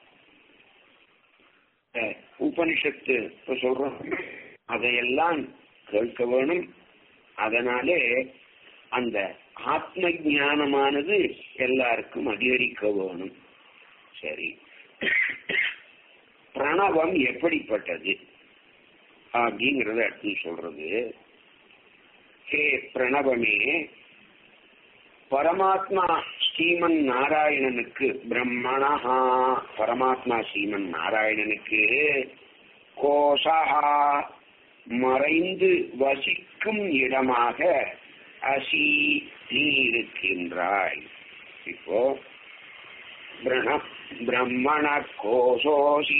அஹ், உபனிஷத்து இப்ப சொல்றோம் அதையெல்லாம் கேட்க வேணும் அதனாலே அந்த ஆத்ம ஞானமானது எல்லாருக்கும் அதிகரிக்க வேணும் சரி பிரணவம் எப்படிப்பட்டது அப்படிங்கறத அடுத்து சொல்றது ஹே பிரணவமே பரமாத்மா ஸ்ரீமன் நாராயணனுக்கு பிரம்மணஹா பரமாத்மா ஸ்ரீமன் நாராயணனுக்கு கோசஹா மறைந்து வசிக்கும் இடமாக அசி நீ இருக்கின்றாய் இப்போ பிரண- பிரம்மண கோசோசி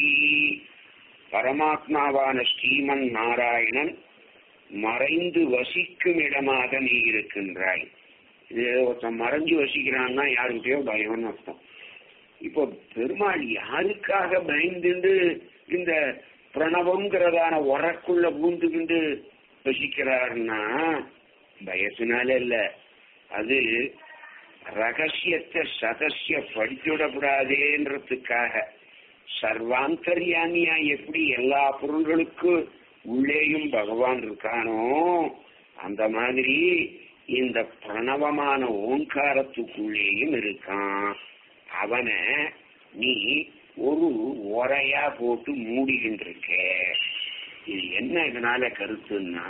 பரமாத்மாவான ஸ்ரீமன் நாராயணன் மறைந்து வசிக்கும் இடமாக நீ இருக்கின்றாய் இது ஒருத்தன் மறைஞ்சு வசிக்கிறான்னா யாருக்கிட்டயோ பயம்னு அர்த்தம் இப்போ பெருமாள் யாருக்காக பயந்துண்டு இந்த பிரணவம்ங்கிறதான உரக்குள்ள பூந்துக்கிண்டு வசிக்கிறார்னா பயத்தினால இல்ல அது ரகசியத்தை சதசிய படிச்சுடக்கூடாதேன்றதுக்காக சர்வாந்தர்யாமியா எப்படி எல்லா பொருள்களுக்கும் உள்ளேயும் பகவான் இருக்கானோ அந்த மாதிரி இந்த பிரணவமான ஓங்காரத்துக்குள்ளேயும் இருக்கான் அவனை நீ ஒரு உரையா போட்டு மூடிக்கிட்டு இது என்ன இதனால கருத்துன்னா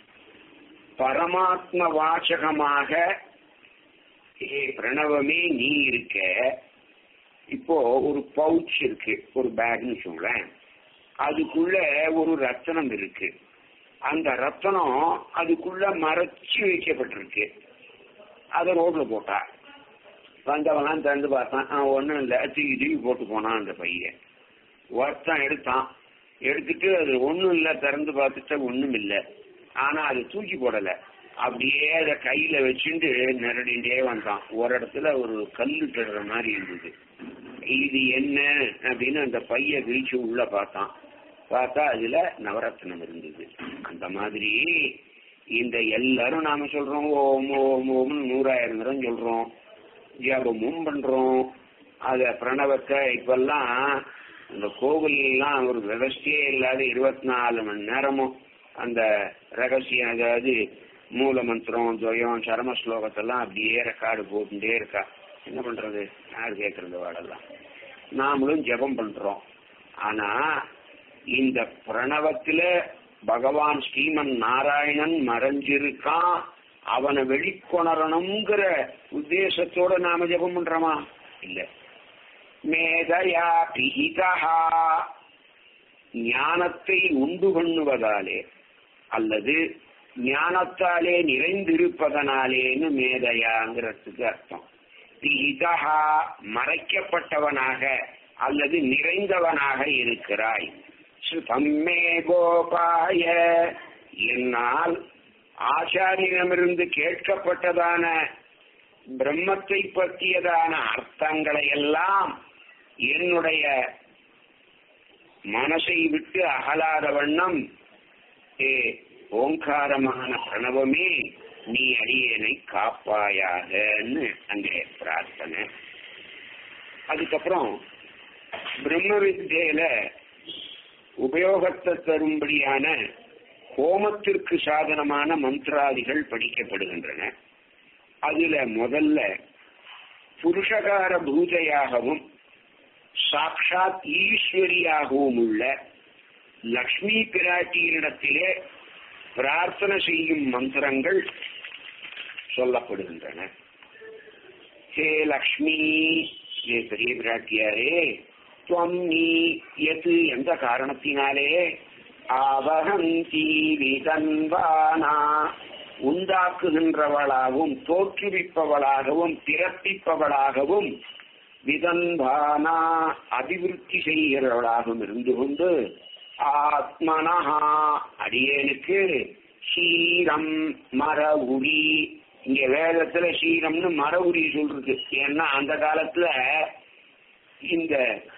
பரமாத்ம வாசகமாக ஏ பிரணவமே நீ இருக்க இப்போ ஒரு பவுச் இருக்கு ஒரு பேக்னு சொல்றேன் அதுக்குள்ள ஒரு ரத்தனம் இருக்கு அந்த ரத்தனம் அதுக்குள்ள மறைச்சு வைக்கப்பட்டிருக்கு அதை ரோட்ல போட்டா வந்தவனாம் திறந்து பார்த்தான் அவன் ஒன்றும் இல்லை தூக்கி தூக்கி போட்டு போனான் அந்த பையன் ஒருத்தன் எடுத்தான் எடுத்துட்டு அது ஒன்றும் இல்லை திறந்து பார்த்துட்டா ஒன்றும் இல்லை ஆனா அது தூக்கி போடல அப்படியே அதை கையில வச்சுட்டு நிரடிண்டே வந்தான் ஒரு இடத்துல ஒரு கல்லு தடுற மாதிரி இருந்தது இது என்ன அப்படின்னு அந்த பைய விரிச்சு உள்ள பார்த்தான் பார்த்தா அதுல நவரத்னம் இருந்தது அந்த மாதிரி இந்த எல்லாரும் நாம சொல்றோம் ஓம் ஓம் ஓம்னு நூறாயிரம் தரம் சொல்றோம் ஜபமும் பண்றோம் அத பிரணவத்தை இப்பெல்லாம் இந்த கோவில்லாம் ஒரு விவசாயே இல்லாத இருபத்தி நாலு மணி நேரமும் அந்த ரகசியம் அதாவது மூல மந்திரம் துவயம் சரம ஸ்லோகத்தெல்லாம் அப்படியே ரெக்கார்டு போட்டுட்டே இருக்கா என்ன பண்றது யார் கேட்கறது வாடெல்லாம் நாமளும் ஜெபம் பண்றோம் ஆனா இந்த பிரணவத்துல பகவான் ஸ்ரீமன் நாராயணன் மறைஞ்சிருக்கான் அவனை வெளிக்கொணரணுங்கிற உத்தேசத்தோட நாம ஜெபம் பண்றோமா இல்ல மேதையா பிஹிதா ஞானத்தை உண்டு பண்ணுவதாலே அல்லது ஞானத்தாலே நிறைந்திருப்பதனாலேன்னு மேதையாங்கிறதுக்கு அர்த்தம் இதஹா மறைக்கப்பட்டவனாக அல்லது நிறைந்தவனாக இருக்கிறாய் சுதம்மே கோபாய என்னால் ஆச்சாரியனிடமிருந்து கேட்கப்பட்டதான பிரம்மத்தை பற்றியதான அர்த்தங்களை எல்லாம் என்னுடைய மனசை விட்டு அகலாத வண்ணம் ஏ ஓங்காரமான பிரணவமே நீ அடியேனை காப்பாயாகன்னு அங்கே பிரார்த்தனை அதுக்கப்புறம் பிரம்ம வித்யில உபயோகத்தை தரும்படியான ஹோமத்திற்கு சாதனமான மந்திராதிகள் படிக்கப்படுகின்றன அதுல முதல்ல புருஷகார பூஜையாகவும் சாட்சாத் ஈஸ்வரியாகவும் உள்ள லக்ஷ்மி பிராட்டியினிடத்திலே பிரார்த்தனை செய்யும் மந்திரங்கள் சொல்லப்படுகின்றன ஹே லக்ஷ்மி ஹே பெரிய பிராட்டியாரே துவம் நீ எது எந்த காரணத்தினாலே ஆவகந்தி விதன்வானா உண்டாக்குகின்றவளாகவும் தோற்றுவிப்பவளாகவும் பிறப்பிப்பவளாகவும் விதன்பானா அபிவிருத்தி செய்கிறவளாகவும் இருந்து கொண்டு ஆத்மனஹா அடியேனுக்கு சீரம் மர உரி இங்க வேதத்துல சீரம்னு மர உரி சொல்றது ஏன்னா அந்த காலத்துல இந்த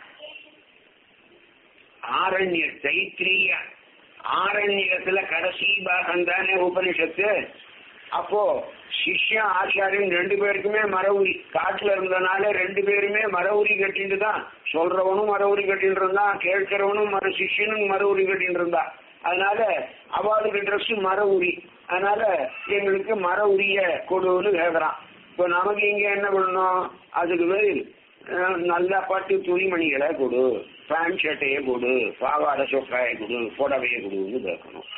ஆரண்ய தைத்திரிய ஆரண்யத்துல கடைசி பாகம் தானே உபனிஷத்து அப்போ சிஷ்ய ஆச்சாரியன் ரெண்டு பேருக்குமே மர உரி காட்டுல இருந்தனால ரெண்டு பேருமே மர உரி கட்டிட்டு தான் சொல்றவனும் மர உரி கட்டிட்டு இருந்தான் கேட்கிறவனும் மர சிஷ்யனும் மர உரி கட்டிட்டு இருந்தான் அதனால அவளுக்கு ட்ரெஸ் மர உரி அதனால எங்களுக்கு மர உரிய கொடுன்னு கேக்குறான் இப்போ நமக்கு இங்க என்ன பண்ணணும் அதுக்கு பதில் அஹ், நல்ல பட்டு துணிமணிகளை கொடு பேண்ட் ஷர்ட்டையே கொடு பாவாடை சொக்காயை கொடு புடவையை கொடுன்னு கேட்கணும்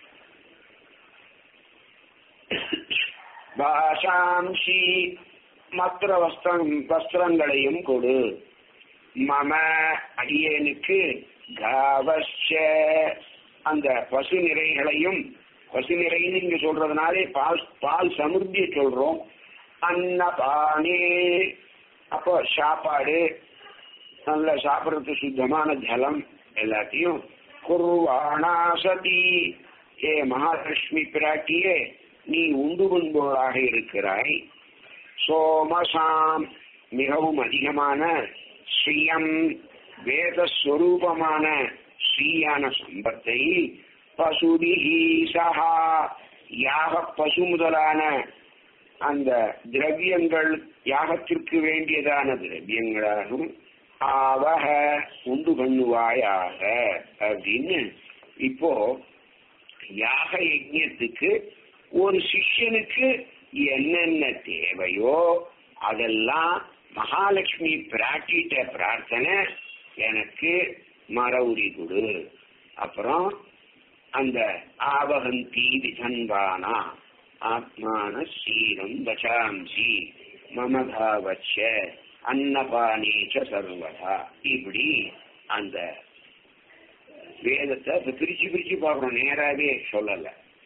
பாஷாம்சி மற்ற வஸ்திரம் வஸ்திரங்களையும் கொடு மம அடியேனுக்கு காவச்ச அந்த பசு நிறைகளையும் பசு நிறைன்னு இங்க சொல்றதுனாலே பால் பால் சமுர்த்தியை சொல்றோம் அன்னபானே அப்போ சாப்பாடு நல்ல சாப்பிட்றதுக்கு சுத்தமான ஜலம் எல்லாத்தையும் குர்வாணா சதி ஏ மகாலட்சுமி பிராட்டியே நீ உண்டு கொண்டோராக இருக்கிறாய் சோமசாம் மிகவும் அதிகமான ஸ்ரீயம் வேதஸ்வரூபமான ஸ்ரீயான சம்பத்தை பசுபிஹி சஹா யாக பசு முதலான அந்த திரவியங்கள் யாகத்திற்கு வேண்டியதான திரவியங்களாகவும் ஆவக உண்டு பண்ணுவாயாக அப்படின்னு இப்போ யாக யஜ்யத்துக்கு ஒரு சிஷ்யனுக்கு என்னென்ன தேவையோ அதெல்லாம் மகாலட்சுமி பிராட்டிட்ட பிரார்த்தனை எனக்கு மர உரி கொடு அப்புறம் அந்த ஆவகந்தி விதன்வானா ஆத்மான சீரம் வசாம்சி மமதாவச்ச அன்னபானேச்ச சர்வதா இப்படி அந்த வேதத்தை இப்ப பிரிச்சு பிரிச்சு பார்க்கணும் நேராவே சொல்லல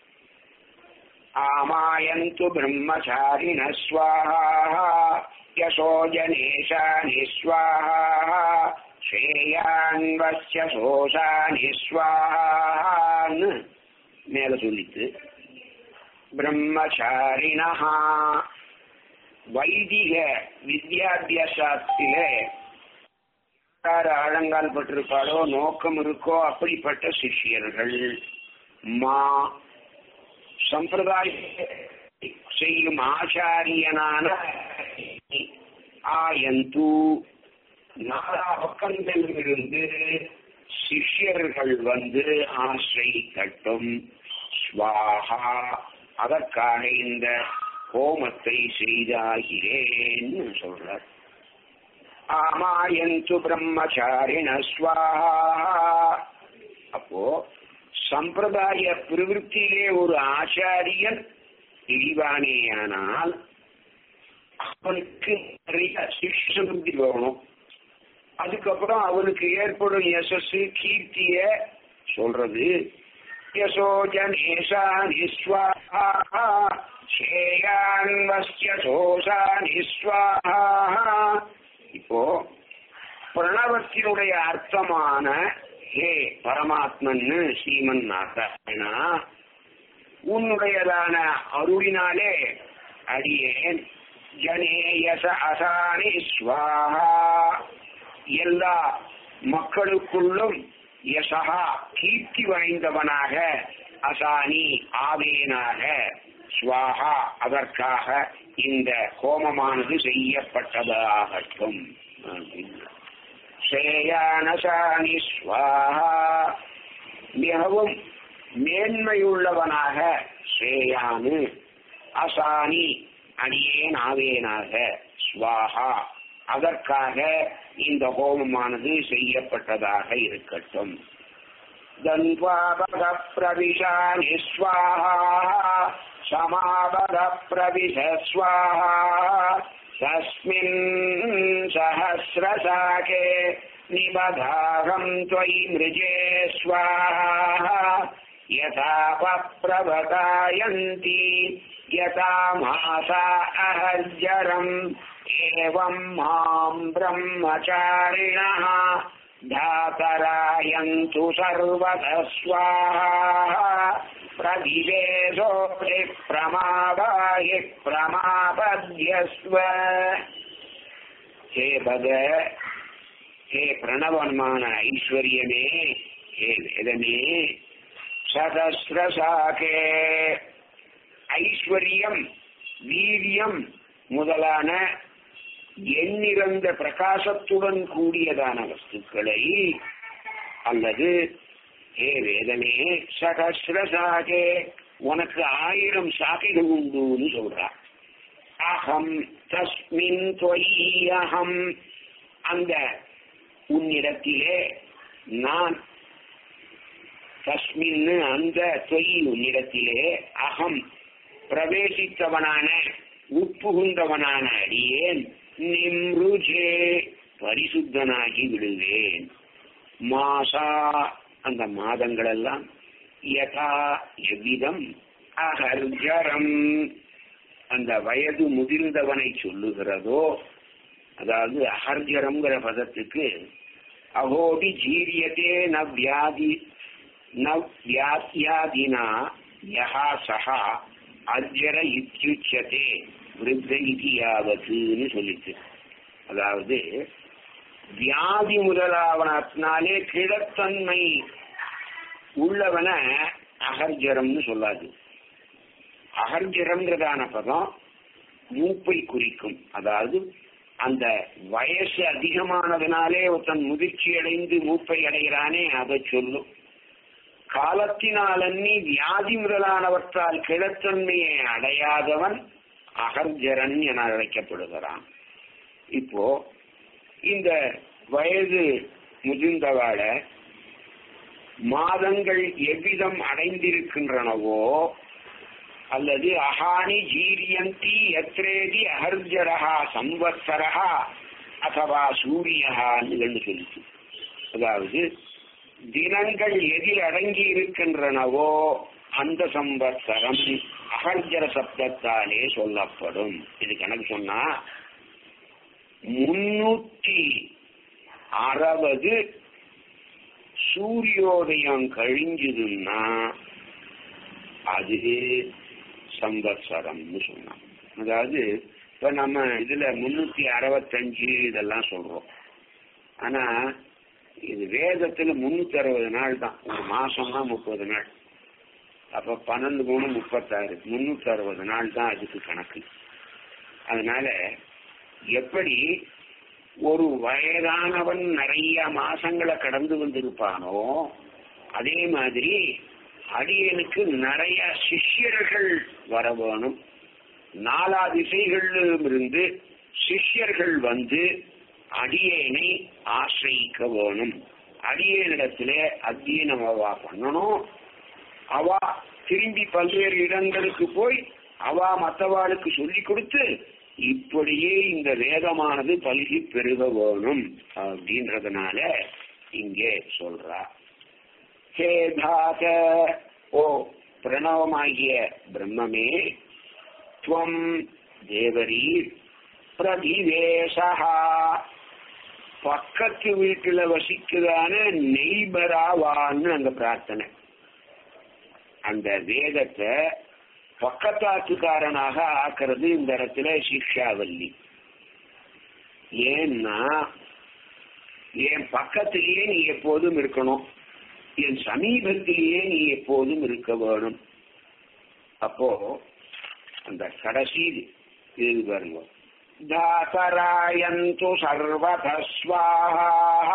ஆமாயந்து பிரம்மச்சாரிண ஸ்வாஹா யசோ ஜனேஷானி ஸ்வாஹா ஸ்ரேயான்வஸ்ய சோஷானி ஸ்வாஹான்னு மேல சொல்லித்து பிரம்மச்சாரிணா வைதிக வித்யாபியாசத்திலே யார் ஆழங்கால் பட்டிருப்பாளோ நோக்கம் இருக்கோ அப்படிப்பட்ட சிஷ்யர்கள் மா சம்பிரதாய செய்யும் ஆச்சாரியனான ஆயந்து நாலா பக்கங்களிலிருந்து சிஷ்யர்கள் வந்து ஆசிரியக்கட்டும் ஸ்வாஹா அதற்காக இந்த ஹோமத்தை செய்தாகிறேன்னு சொல்றார் ஆமாயந்து பிரம்மச்சாரிண ஸ்வாஹா அப்போ சம்பிரதாய பிரவருத்தியிலே ஒரு ஆச்சாரியன் இழிவானேயானால் அவனுக்கு நிறைய சிஷ்டி வேணும் அதுக்கப்புறம் அவனுக்கு ஏற்படும் யசஸ் கீர்த்திய சொல்றது யசோ ஜனேஷானி ஸ்வாஹா ஸ்ரேயான்வஸ்ய சோஷானி ஸ்வாஹா இப்போ பிரணவத்தினுடைய அர்த்தமான ஹே பரமாத்மன்னு ஸ்ரீமன் நாராயணா உன்னுடையதான அருளினாலே அடியேன் ஜனேயச அசானி ஸ்வாஹா எல்லா மக்களுக்குள்ளும் யசகா கீர்த்தி வாய்ந்தவனாக அசானி ஆவேனாக ஸ்வாஹா அதற்காக இந்த ஹோமமானது செய்யப்பட்டதாகட்டும் ஸ்ரேயானசானி ஸ்வாஹா மிகவும் மேன்மையுள்ளவனாக ஸ்ரேயானு அசானி அடியேன் ஆவேனாக ஸ்வாஹா அதற்காக இந்த ஹோமமானது செய்யப்பட்டதாக இருக்கட்டும் தன்வாபக பிரவிஷானி ஸ்வாஹா சமாபக பிரவிஷ ஸ்வாஹா தஸ்மின் சஹசிரசாகே நிபதாகம் त्वयि मृजे स्वाहा यथा प्रवतायन्ति यथा मासा अहर्जरम् एवम् माम् ब्रह्मचारिणः धातरायन्तु सर्वतः स्वाहा प्रदिवेशोऽपि प्रमादाहि प्रमापद्यस्व हे भग ஹே பிரணவன்மான ஐஸ்வர்யமே ஹே வேதமே சதஸ்ரசாகே ஐஸ்வர்யம் வீரியம் முதலான எண்ணிறந்த பிரகாசத்துடன் கூடியதான வஸ்துக்களை அல்லது ஹே வேதமே சகசிரசாகே உனக்கு ஆயிரம் சாக்கைகள் உண்டுன்னு சொல்றார் அகம் தஸ்மின் தொயி அகம் அந்த உன்னிடத்திலே நான் தஸ்மின்னு அந்த தொய் உன்னிடத்திலே அகம் பிரவேசித்தவனான உட்புகுந்தவனான அடியேன் நிம்ருஜே பரிசுத்தனாகி விடுவேன் மாசா அந்த மாதங்கள் எல்லாம் யதா எவ்விதம் அகர்ஜரம் அந்த வயது முதிர்ந்தவனை சொல்லுகிறதோ அதாவது அகர்ஜரம்ங்கிற பதத்துக்கு அகோபி ஜீரியத்தே ந வியாதி ந வியாத்தியாதினா யஹா சஹா அர்ஜர இத்யுச்சதே விருத்த இது யாவத்துன்னு சொல்லிட்டு அதாவது வியாதி முதலாவனத்தினாலே கிழத்தன்மை உள்ளவன அகர்ஜரம்னு சொல்லாது அகர்ஜரம்ங்கிறதான பதம் மூப்பை குறிக்கும் அதாவது அந்த வயசு அதிகமானதுனாலே ஒருத்தன் முதிர்ச்சி அடைந்து மூப்பை அடைகிறானே அதை சொல்லும் காலத்தினாலன்னி வியாதி முதலானவற்றால் கிழத்தன்மையை அடையாதவன் அகர்ஜரன் என அழைக்கப்படுகிறான் இப்போ இந்த வயது முதிர்ந்தவாட மாதங்கள் எவ்விதம் அடைந்திருக்கின்றனவோ அல்லது அஹானி ஜீரியந்தி எத்ரேதி அகர்ஜரஹா சம்வத்சரஹா அத்தவா சூரியஹான்னு சொல்லிச்சு அதாவது தினங்கள் எதில் அடங்கி இருக்கின்றனவோ அந்த சம்பத்சரம் அகர்ஜர சப்தத்தாலே சொல்லப்படும் இது கணக்கு சொன்னா முன்னூத்தி அறுபது சூரியோதயம் கழிஞ்சதுன்னா அது சம்பத்சரம்னு சொன்னான் அதாவது இப்ப நம்ம இதுல முன்னூத்தி அறுபத்தஞ்சு இதெல்லாம் சொல்றோம் ஆனா இது வேதத்துல முன்னூத்தி அறுபது நாள் தான் ஒரு மாசம்னா முப்பது நாள் அப்ப பன்னெண்டு மூணு முப்பத்தாறு முன்னூத்தி அறுபது நாள் தான் அதுக்கு கணக்கு அதனால எப்படி ஒரு வயதானவன் நிறைய மாசங்களை கடந்து வந்திருப்பானோ அதே மாதிரி அடியனுக்கு நிறைய சிஷ்யர்கள் வர வேணும் நாலா திசைகளிலும் இருந்து சிஷ்யர்கள் வந்து அடியேனை ஆசிரியிக்க வேணும் அடியேனிடத்திலே அத்தியனம் அவா பண்ணணும் அவா திரும்பி பல்வேறு இடங்களுக்கு போய் அவா மற்றவாளுக்கு சொல்லி கொடுத்து இப்படியே இந்த வேதமானது பல்கி பெருக வேணும் அப்படின்றதுனால இங்கே சொல்றா ஹே தாத ஓ பிரணவமாகிய பிரம்மமே துவம் தேவரீர் பிரதிவேசா பக்கத்து வீட்டுல வசிக்குதான நெய்பராவான்னு அந்த பிரார்த்தனை அந்த வேதத்தை பக்கத்தாத்துக்காரனாக ஆக்குறது இந்த இடத்துல சிக்ஷாவல்லி ஏன்னா என் பக்கத்திலேயே நீ எப்போதும் இருக்கணும் என் சமீபத்திலேயே நீ எப்போதும் இருக்க வேணும் அப்போ அந்த கடைசி இது பாருங்க தாசராயந்து சர்வதஸ்வாஹா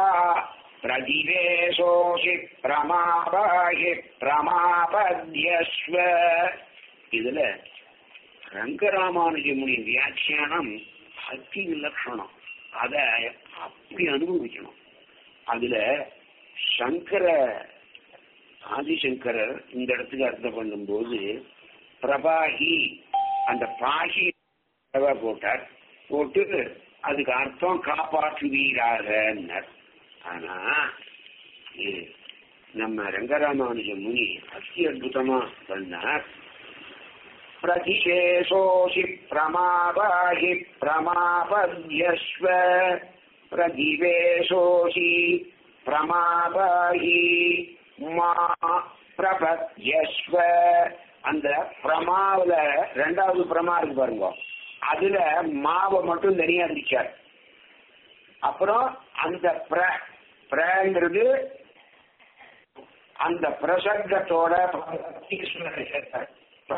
பிரதிவேசோஷி பிரமாபாகி பிரமாபத்யஸ்வ இதுல ரங்கராமானுஜமுனி வியாக்கியானம் அத்தி விலட்சணம் அத அப்படி அனுபவிக்கணும் அதுல சங்கர ஆதிசங்கரர் இந்த இடத்துக்கு அர்த்தம் பண்ணும்போது பிரபாகி அந்த பாகி போட்டார் போட்டு அதுக்கு அர்த்தம் காப்பாற்றுவீராகன்னார் ஆனா இது நம்ம ரங்கராமானுஜ முனி அத்தி அற்புதமா பண்ணார் பிரதிஷேஷோஷி பிரமாபாகி பிரமாபத்யஸ்வ பிரதிவேஷோஷி பிரமாபாகி மா பிரபத்யஸ்வ அந்த பிரமாவுல ரெண்டாவது பிரமா இருக்கு பாருங்க அதுல மாவை மட்டும் தனியா இருந்துச்சார் அப்புறம் அந்த பிர பிரங்கிறது அந்த பிரசங்கத்தோட சேர்த்தார்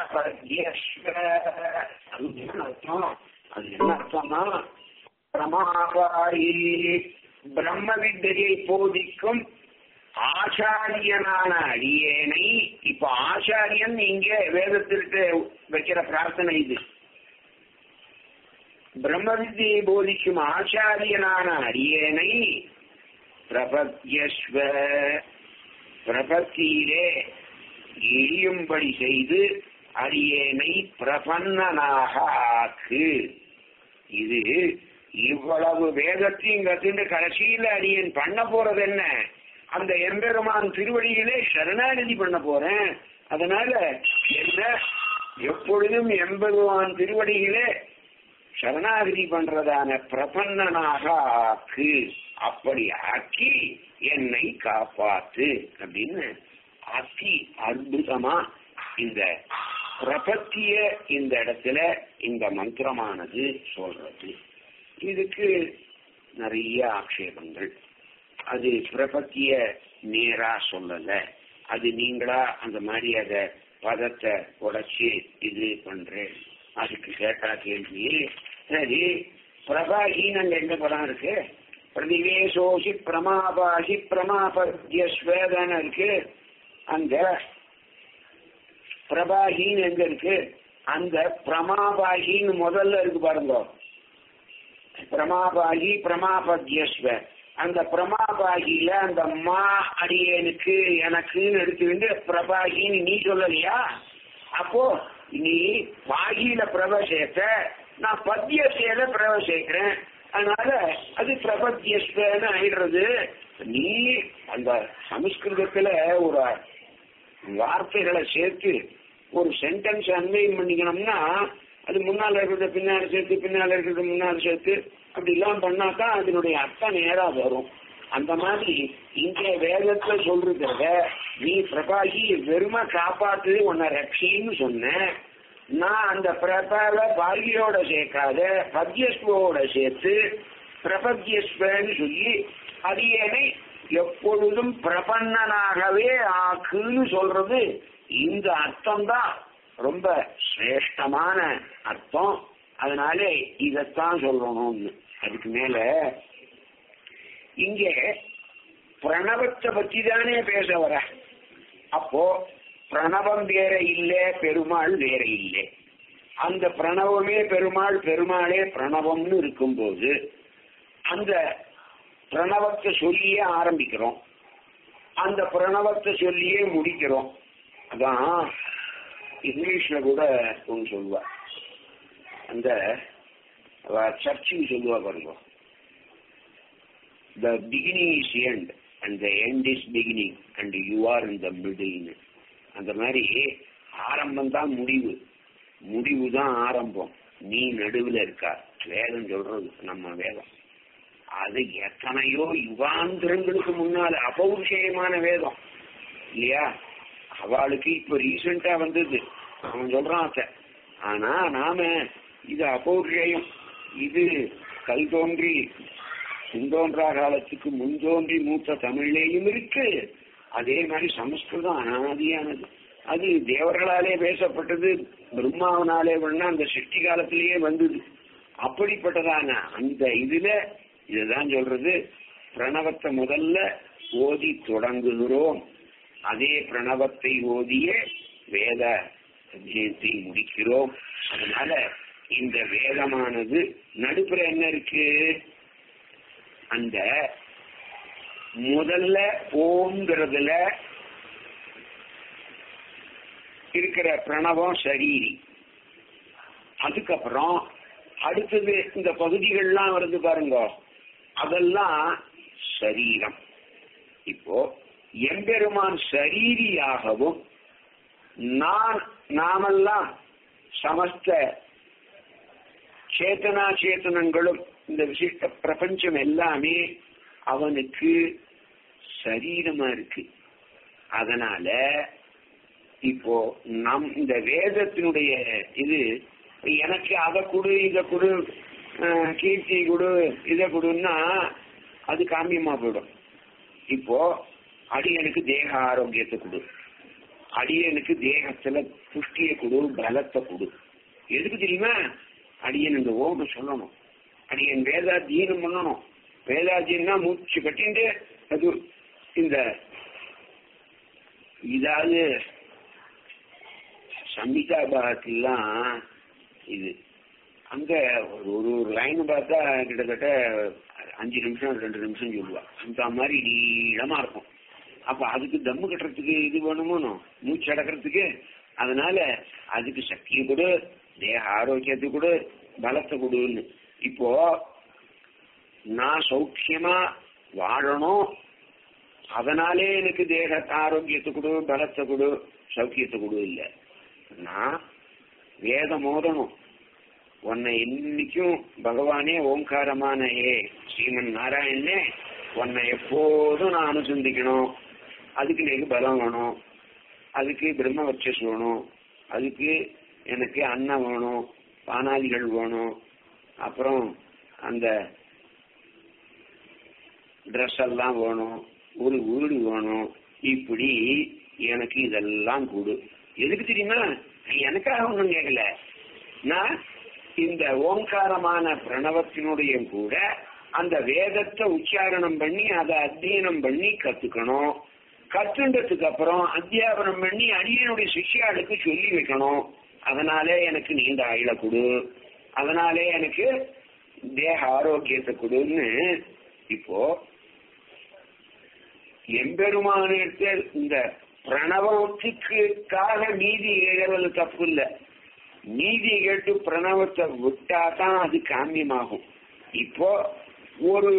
அது என்ன அர்த்தம் அது என்ன அர்த்தம்னா பிரமாபாரி பிரம்ம வித்தையை போதிக்கும் ஆச்சாரியனான அடியேனை இப்ப ஆச்சாரியன் இங்க வேதத்திற்கு வைக்கிற பிரார்த்தனை இது பிரம்ம வித்தியை போதிக்கும் ஆச்சாரியனான அடியேனை பிரபத்யஸ்வ பிரபத்தியிலே எரியும்படி செய்து அடியேனை பிரபன்னனாக ஆக்கு இது இவ்வளவு வேதத்தையும் கத்துண்டு கடைசியில அடியேன் பண்ண போறது என்ன அந்த எம்பெருமான் திருவடிகளே சரணாநிதி பண்ண போறேன் அதனால என்ன எப்பொழுதும் எம்பெருமான் திருவடிகளே சரணாகதி பண்றதான பிரபன்னனாக ஆக்கு அப்படி ஆக்கி என்னை காப்பாத்து அப்படின்னு அதி அற்புதமா இந்த பிரபத்திய இந்த இடத்துல இந்த மந்திரமானது சொல்றது இதுக்கு நிறைய ஆக்ஷேபங்கள் அது பிரபத்திய நேரா சொல்லல அது நீங்களா அந்த மாதிரி அத பதத்தை உடைச்சு இது பண்றேன் அதுக்கு கேட்டா கேள்வி சரி பிரபாஹீனங்க எங்க படம் இருக்கு பிரதிவேசோசி பிரமாபாசி பிரமாபத்யஸ்வேதான இருக்கு அந்த பிரபாஹின்னு எங்க இருக்கு அந்த பிரமாபாகின்னு முதல்ல இருக்கு பாருங்க பிரமாபாகி பிரமாபத்யஸ்வ அந்த பிரமாபாகியில அந்த மா அடியனுக்கு எனக்குன்னு எடுத்துக்கிட்டு பிரபாகின்னு நீ சொல்லலையா அப்போ நீ பாகியில பிரவசேத்த நான் பத்தியசேல பிரவசேக்கிறேன் அதனால அது பிரபத்தியஸ்வன்னு ஆயிடுறது நீ அந்த சமஸ்கிருதத்துல ஒரு வார்த்தைகளை சேர்த்து ஒரு சென்டென்ஸ் அன்வயம் பண்ணிக்கணும்னா அது முன்னால இருக்கிறத பின்னால சேர்த்து பின்னால இருக்கிறத முன்னால சேர்த்து அப்படி எல்லாம் பண்ணாதான் அதனுடைய அர்த்தம் நேரா வரும் அந்த மாதிரி இங்க வேதத்துல சொல்றத நீ பிரபாகி வெறும காப்பாத்து உன்னை ரட்சின்னு சொன்ன நான் அந்த பிரபாவ பாகியோட சேர்க்காத பத்யஸ்வோட சேர்த்து பிரபத்யஸ்வன்னு சொல்லி அடியனை எப்பொழுதும் பிரபன்னனாகவே ஆக்குன்னு சொல்றது இந்த அர்த்தம் தான் ரொம்ப சிரேஷ்டமான அர்த்தம் அதனாலே இதத்தான் சொல்லணும்னு அதுக்கு மேல இங்கே பிரணவத்தை பத்தி தானே பேச வர அப்போ பிரணவம் வேற இல்லை பெருமாள் வேற இல்லை அந்த பிரணவமே பெருமாள் பெருமாளே பிரணவம்னு இருக்கும்போது அந்த பிரணவத்தை சொல்லியே ஆரம்பிக்கிறோம் அந்த பிரணவத்தை சொல்லியே முடிக்கிறோம் அதான் இங்கிலீஷ்ல கூட ஒன்று சொல்லுவா அந்த சர்ச்சுன்னு சொல்லுவா பாருங்க the beginning is end and the end is beginning and you are in the மிடில்னு அந்த மாதிரி ஆரம்பம் தான் முடிவு முடிவு தான் ஆரம்பம் நீ நடுவுல இருக்கா வேதம் சொல்றது நம்ம வேதம் அது எத்தனையோ யுகாந்திரங்களுக்கு முன்னால அபௌருஷயமான வேதம் இல்லையா அவளுக்கு இப்ப ரீசெண்டா வந்தது அவன் சொல்றான் அத்த ஆனா நாம இது அபௌருஷயம் இது கல் தோன்றி முந்தோன்றா காலத்துக்கு முன்தோன்றி மூத்த தமிழ்லேயும் இருக்கு அதே மாதிரி சமஸ்கிருதம் அனாதியானது அது தேவர்களாலே பேசப்பட்டது பிரம்மாவனாலே வேணா அந்த சிருஷ்டி காலத்திலேயே வந்தது அப்படிப்பட்டதான அந்த இதுல இதுதான் சொல்றது பிரணவத்தை முதல்ல ஓதி தொடங்குகிறோம் அதே பிரணவத்தை ஓதிய வேத அத்தியனத்தை முடிக்கிறோம் அதனால இந்த வேதமானது நடுப்புற என்ன இருக்கு அந்த முதல்ல ஓங்கிறதுல இருக்கிற பிரணவம் சரீரி அதுக்கப்புறம் அடுத்தது இந்த பகுதிகள்லாம் வருது பாருங்க அதெல்லாம் சரீரம் இப்போ எம்பெருமான் சரீரியாகவும் நான் நாமெல்லாம் சமஸ்த சேத்தனா சேத்தனங்களும் இந்த விசிஷ்ட பிரபஞ்சம் எல்லாமே அவனுக்கு சரீரமா இருக்கு அதனால இப்போ நம் இந்த வேதத்தினுடைய இது எனக்கு அதை கொடு இதை கொடு அஹ், கீர்த்தி கொடு இதை கொடுன்னா அது காமியமா போயிடும் இப்போ அடியனுக்கு தேக ஆரோக்கியத்தை கொடு அடியனுக்கு தேகத்துல புஷ்டியை கொடு பலத்தை கொடு எதுக்கு தெரியுமா அடியன் இந்த ஓம் சொல்லணும் அடியன் வேதாத்தியனம் பண்ணணும் வேதாத்தியம்னா மூச்சு கட்டிண்டு அது இந்த இதாவது சம்ஹிதா பாகத்திலாம் இது அங்க ஒரு ஒரு ஒரு லைன் பார்த்தா கிட்டத்தட்ட அஞ்சு நிமிஷம் ரெண்டு நிமிஷம் சொல்லுவா அந்த மாதிரி நீளமா இருக்கும் அப்ப அதுக்கு தம்மு கட்டுறதுக்கு இது வேணுமோ மூச்சு அடக்கிறதுக்கு அதனால அதுக்கு சக்தியை கொடு தேக ஆரோக்கியத்தை கொடு பலத்தை கொடுன்னு இப்போ நான் சௌக்கியமா வாழணும் அதனாலே எனக்கு தேக ஆரோக்கியத்தை கொடு பலத்தை கொடு சௌக்கியத்தை கொடு இல்ல நான் வேதம் ஓதணும் உன்னை என்னைக்கும் பகவானே ஓங்காரமான ஏ ஸ்ரீமன் நாராயணனே உன்னை எப்போதும் நான் அனுசந்திக்கணும் அதுக்கு எனக்கு பலம் வேணும் அதுக்கு பிரம்ம வர்ச்சஸ் வேணும் அதுக்கு எனக்கு அன்னம் வேணும் பானாதிகள் வேணும் அப்புறம் அந்த ட்ரெஸ் எல்லாம் வேணும் ஒரு வீடு வேணும் இப்படி எனக்கு இதெல்லாம் கொடு எதுக்கு தெரியுமா எனக்காக ஒண்ணும் கேட்கல நான் இந்த ஓங்காரமான பிரணவத்தினுடைய கூட அந்த வேதத்தை உச்சாரணம் பண்ணி அதை அத்தியனம் பண்ணி கத்துக்கணும் கத்துண்டதுக்கு அப்புறம் அத்தியாபனம் பண்ணி அடியனுடைய சிஷ்யாளுக்கு சொல்லி வைக்கணும் அதனாலே எனக்கு நீண்ட ஆயுள கொடு அதனாலே எனக்கு தேக ஆரோக்கியத்தை கொடுன்னு இப்போ எம்பெருமானிடத்தில் இந்த பிரணவத்துக்காக நீதி ஏறுவது தப்பு இல்ல நீதி கேட்டு பிரணவத்தை விட்டா தான் அது காமியமாகும் இப்போ ஒரு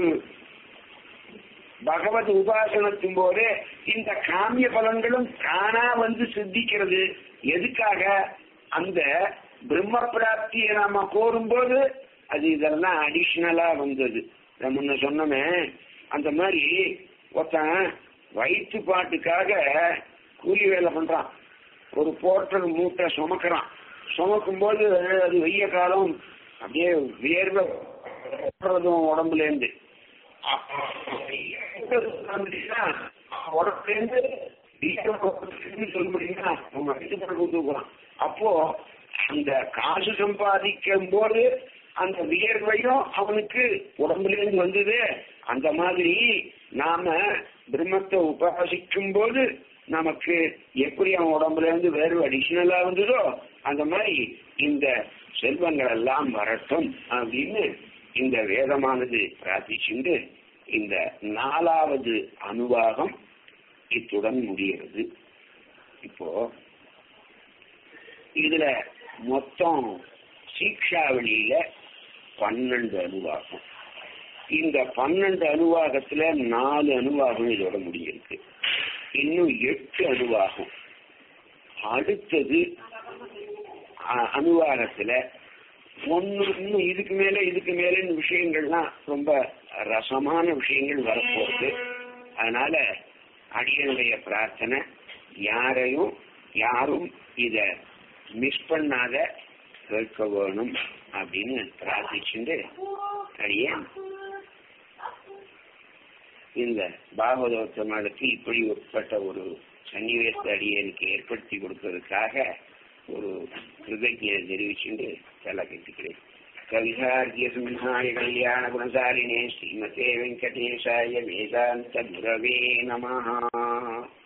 பகவத் உபாசனத்தின் போது இந்த காமிய பலன்களும் தானா வந்து சித்திக்கிறது எதுக்காக அந்த பிரம்ம பிராப்தியை நாம கோரும்போது அது இதெல்லாம் அடிஷனலா வந்தது நான் முன்ன சொன்னமே அந்த மாதிரி ஒருத்தன் வயிற்று பாட்டுக்காக கூலி வேலை பண்றான் ஒரு போர்ட்டல் மூட்டை சுமக்கிறான் சுமக்கும் போது அது வெய்ய காலம் அப்படியே வியர்வை ஓடுறதும் உடம்புல இருந்து உடம்புல இருந்து சொல்ல முடியுமா நம்ம வயிற்று தூக்குறான் அப்போ அந்த காசு சம்பாதிக்கும் போது அந்த வியர்வையும் அவனுக்கு உடம்புல இருந்து வந்தது அந்த மாதிரி நாம பிரம்மத்தை உபாசிக்கும் போது நமக்கு எப்படி அவன் உடம்புல இருந்து வேறு அடிஷனலா வந்ததோ அந்த மாதிரி இந்த செல்வங்கள் எல்லாம் வரட்டும் அப்படின்னு இந்த வேதமானது பிரார்த்திச்சுண்டு இந்த நாலாவது அனுவாகம் இத்துடன் முடிகிறது இப்போ இதுல மொத்தம் சீக்ஷாவளியில பன்னெண்டு அனுவாகம் இந்த பன்னெண்டு அனுவாகத்துல நாலு அனுவாகம் இதோட முடியிருக்கு இன்னும் எட்டு அனுவாகம் அடுத்தது அ- அனுவாரத்துல ஒண்ணு இன்னும் இதுக்கு மேல இதுக்கு மேல விஷயங்கள்லாம் ரொம்ப ரசமான விஷயங்கள் வரப்போகுது அதனால அடியனுடைய பிரார்த்தனை யாரையும் யாரும் இத மிஸ் பண்ணாத கேட்க வேணும் அப்படின்னு பிரார்த்திச்சுட்டு அடியேன் இந்த பாகவதோத்தமனுக்கு இப்படி உட்பட்ட ஒரு சன்னிவேச அடியனுக்கு ஏற்படுத்தி கொடுத்ததுக்காக ஒரு கிருதஜ்ஞ தெரிவிச்சுட்டு தலை கட்டிக்கிறேன் கவிசார்கிய சிம்ஹாய கல்யாண குணசாலினே ஸ்ரீமதே வெங்கடேசாய வேதாந்த குரவே நமஹா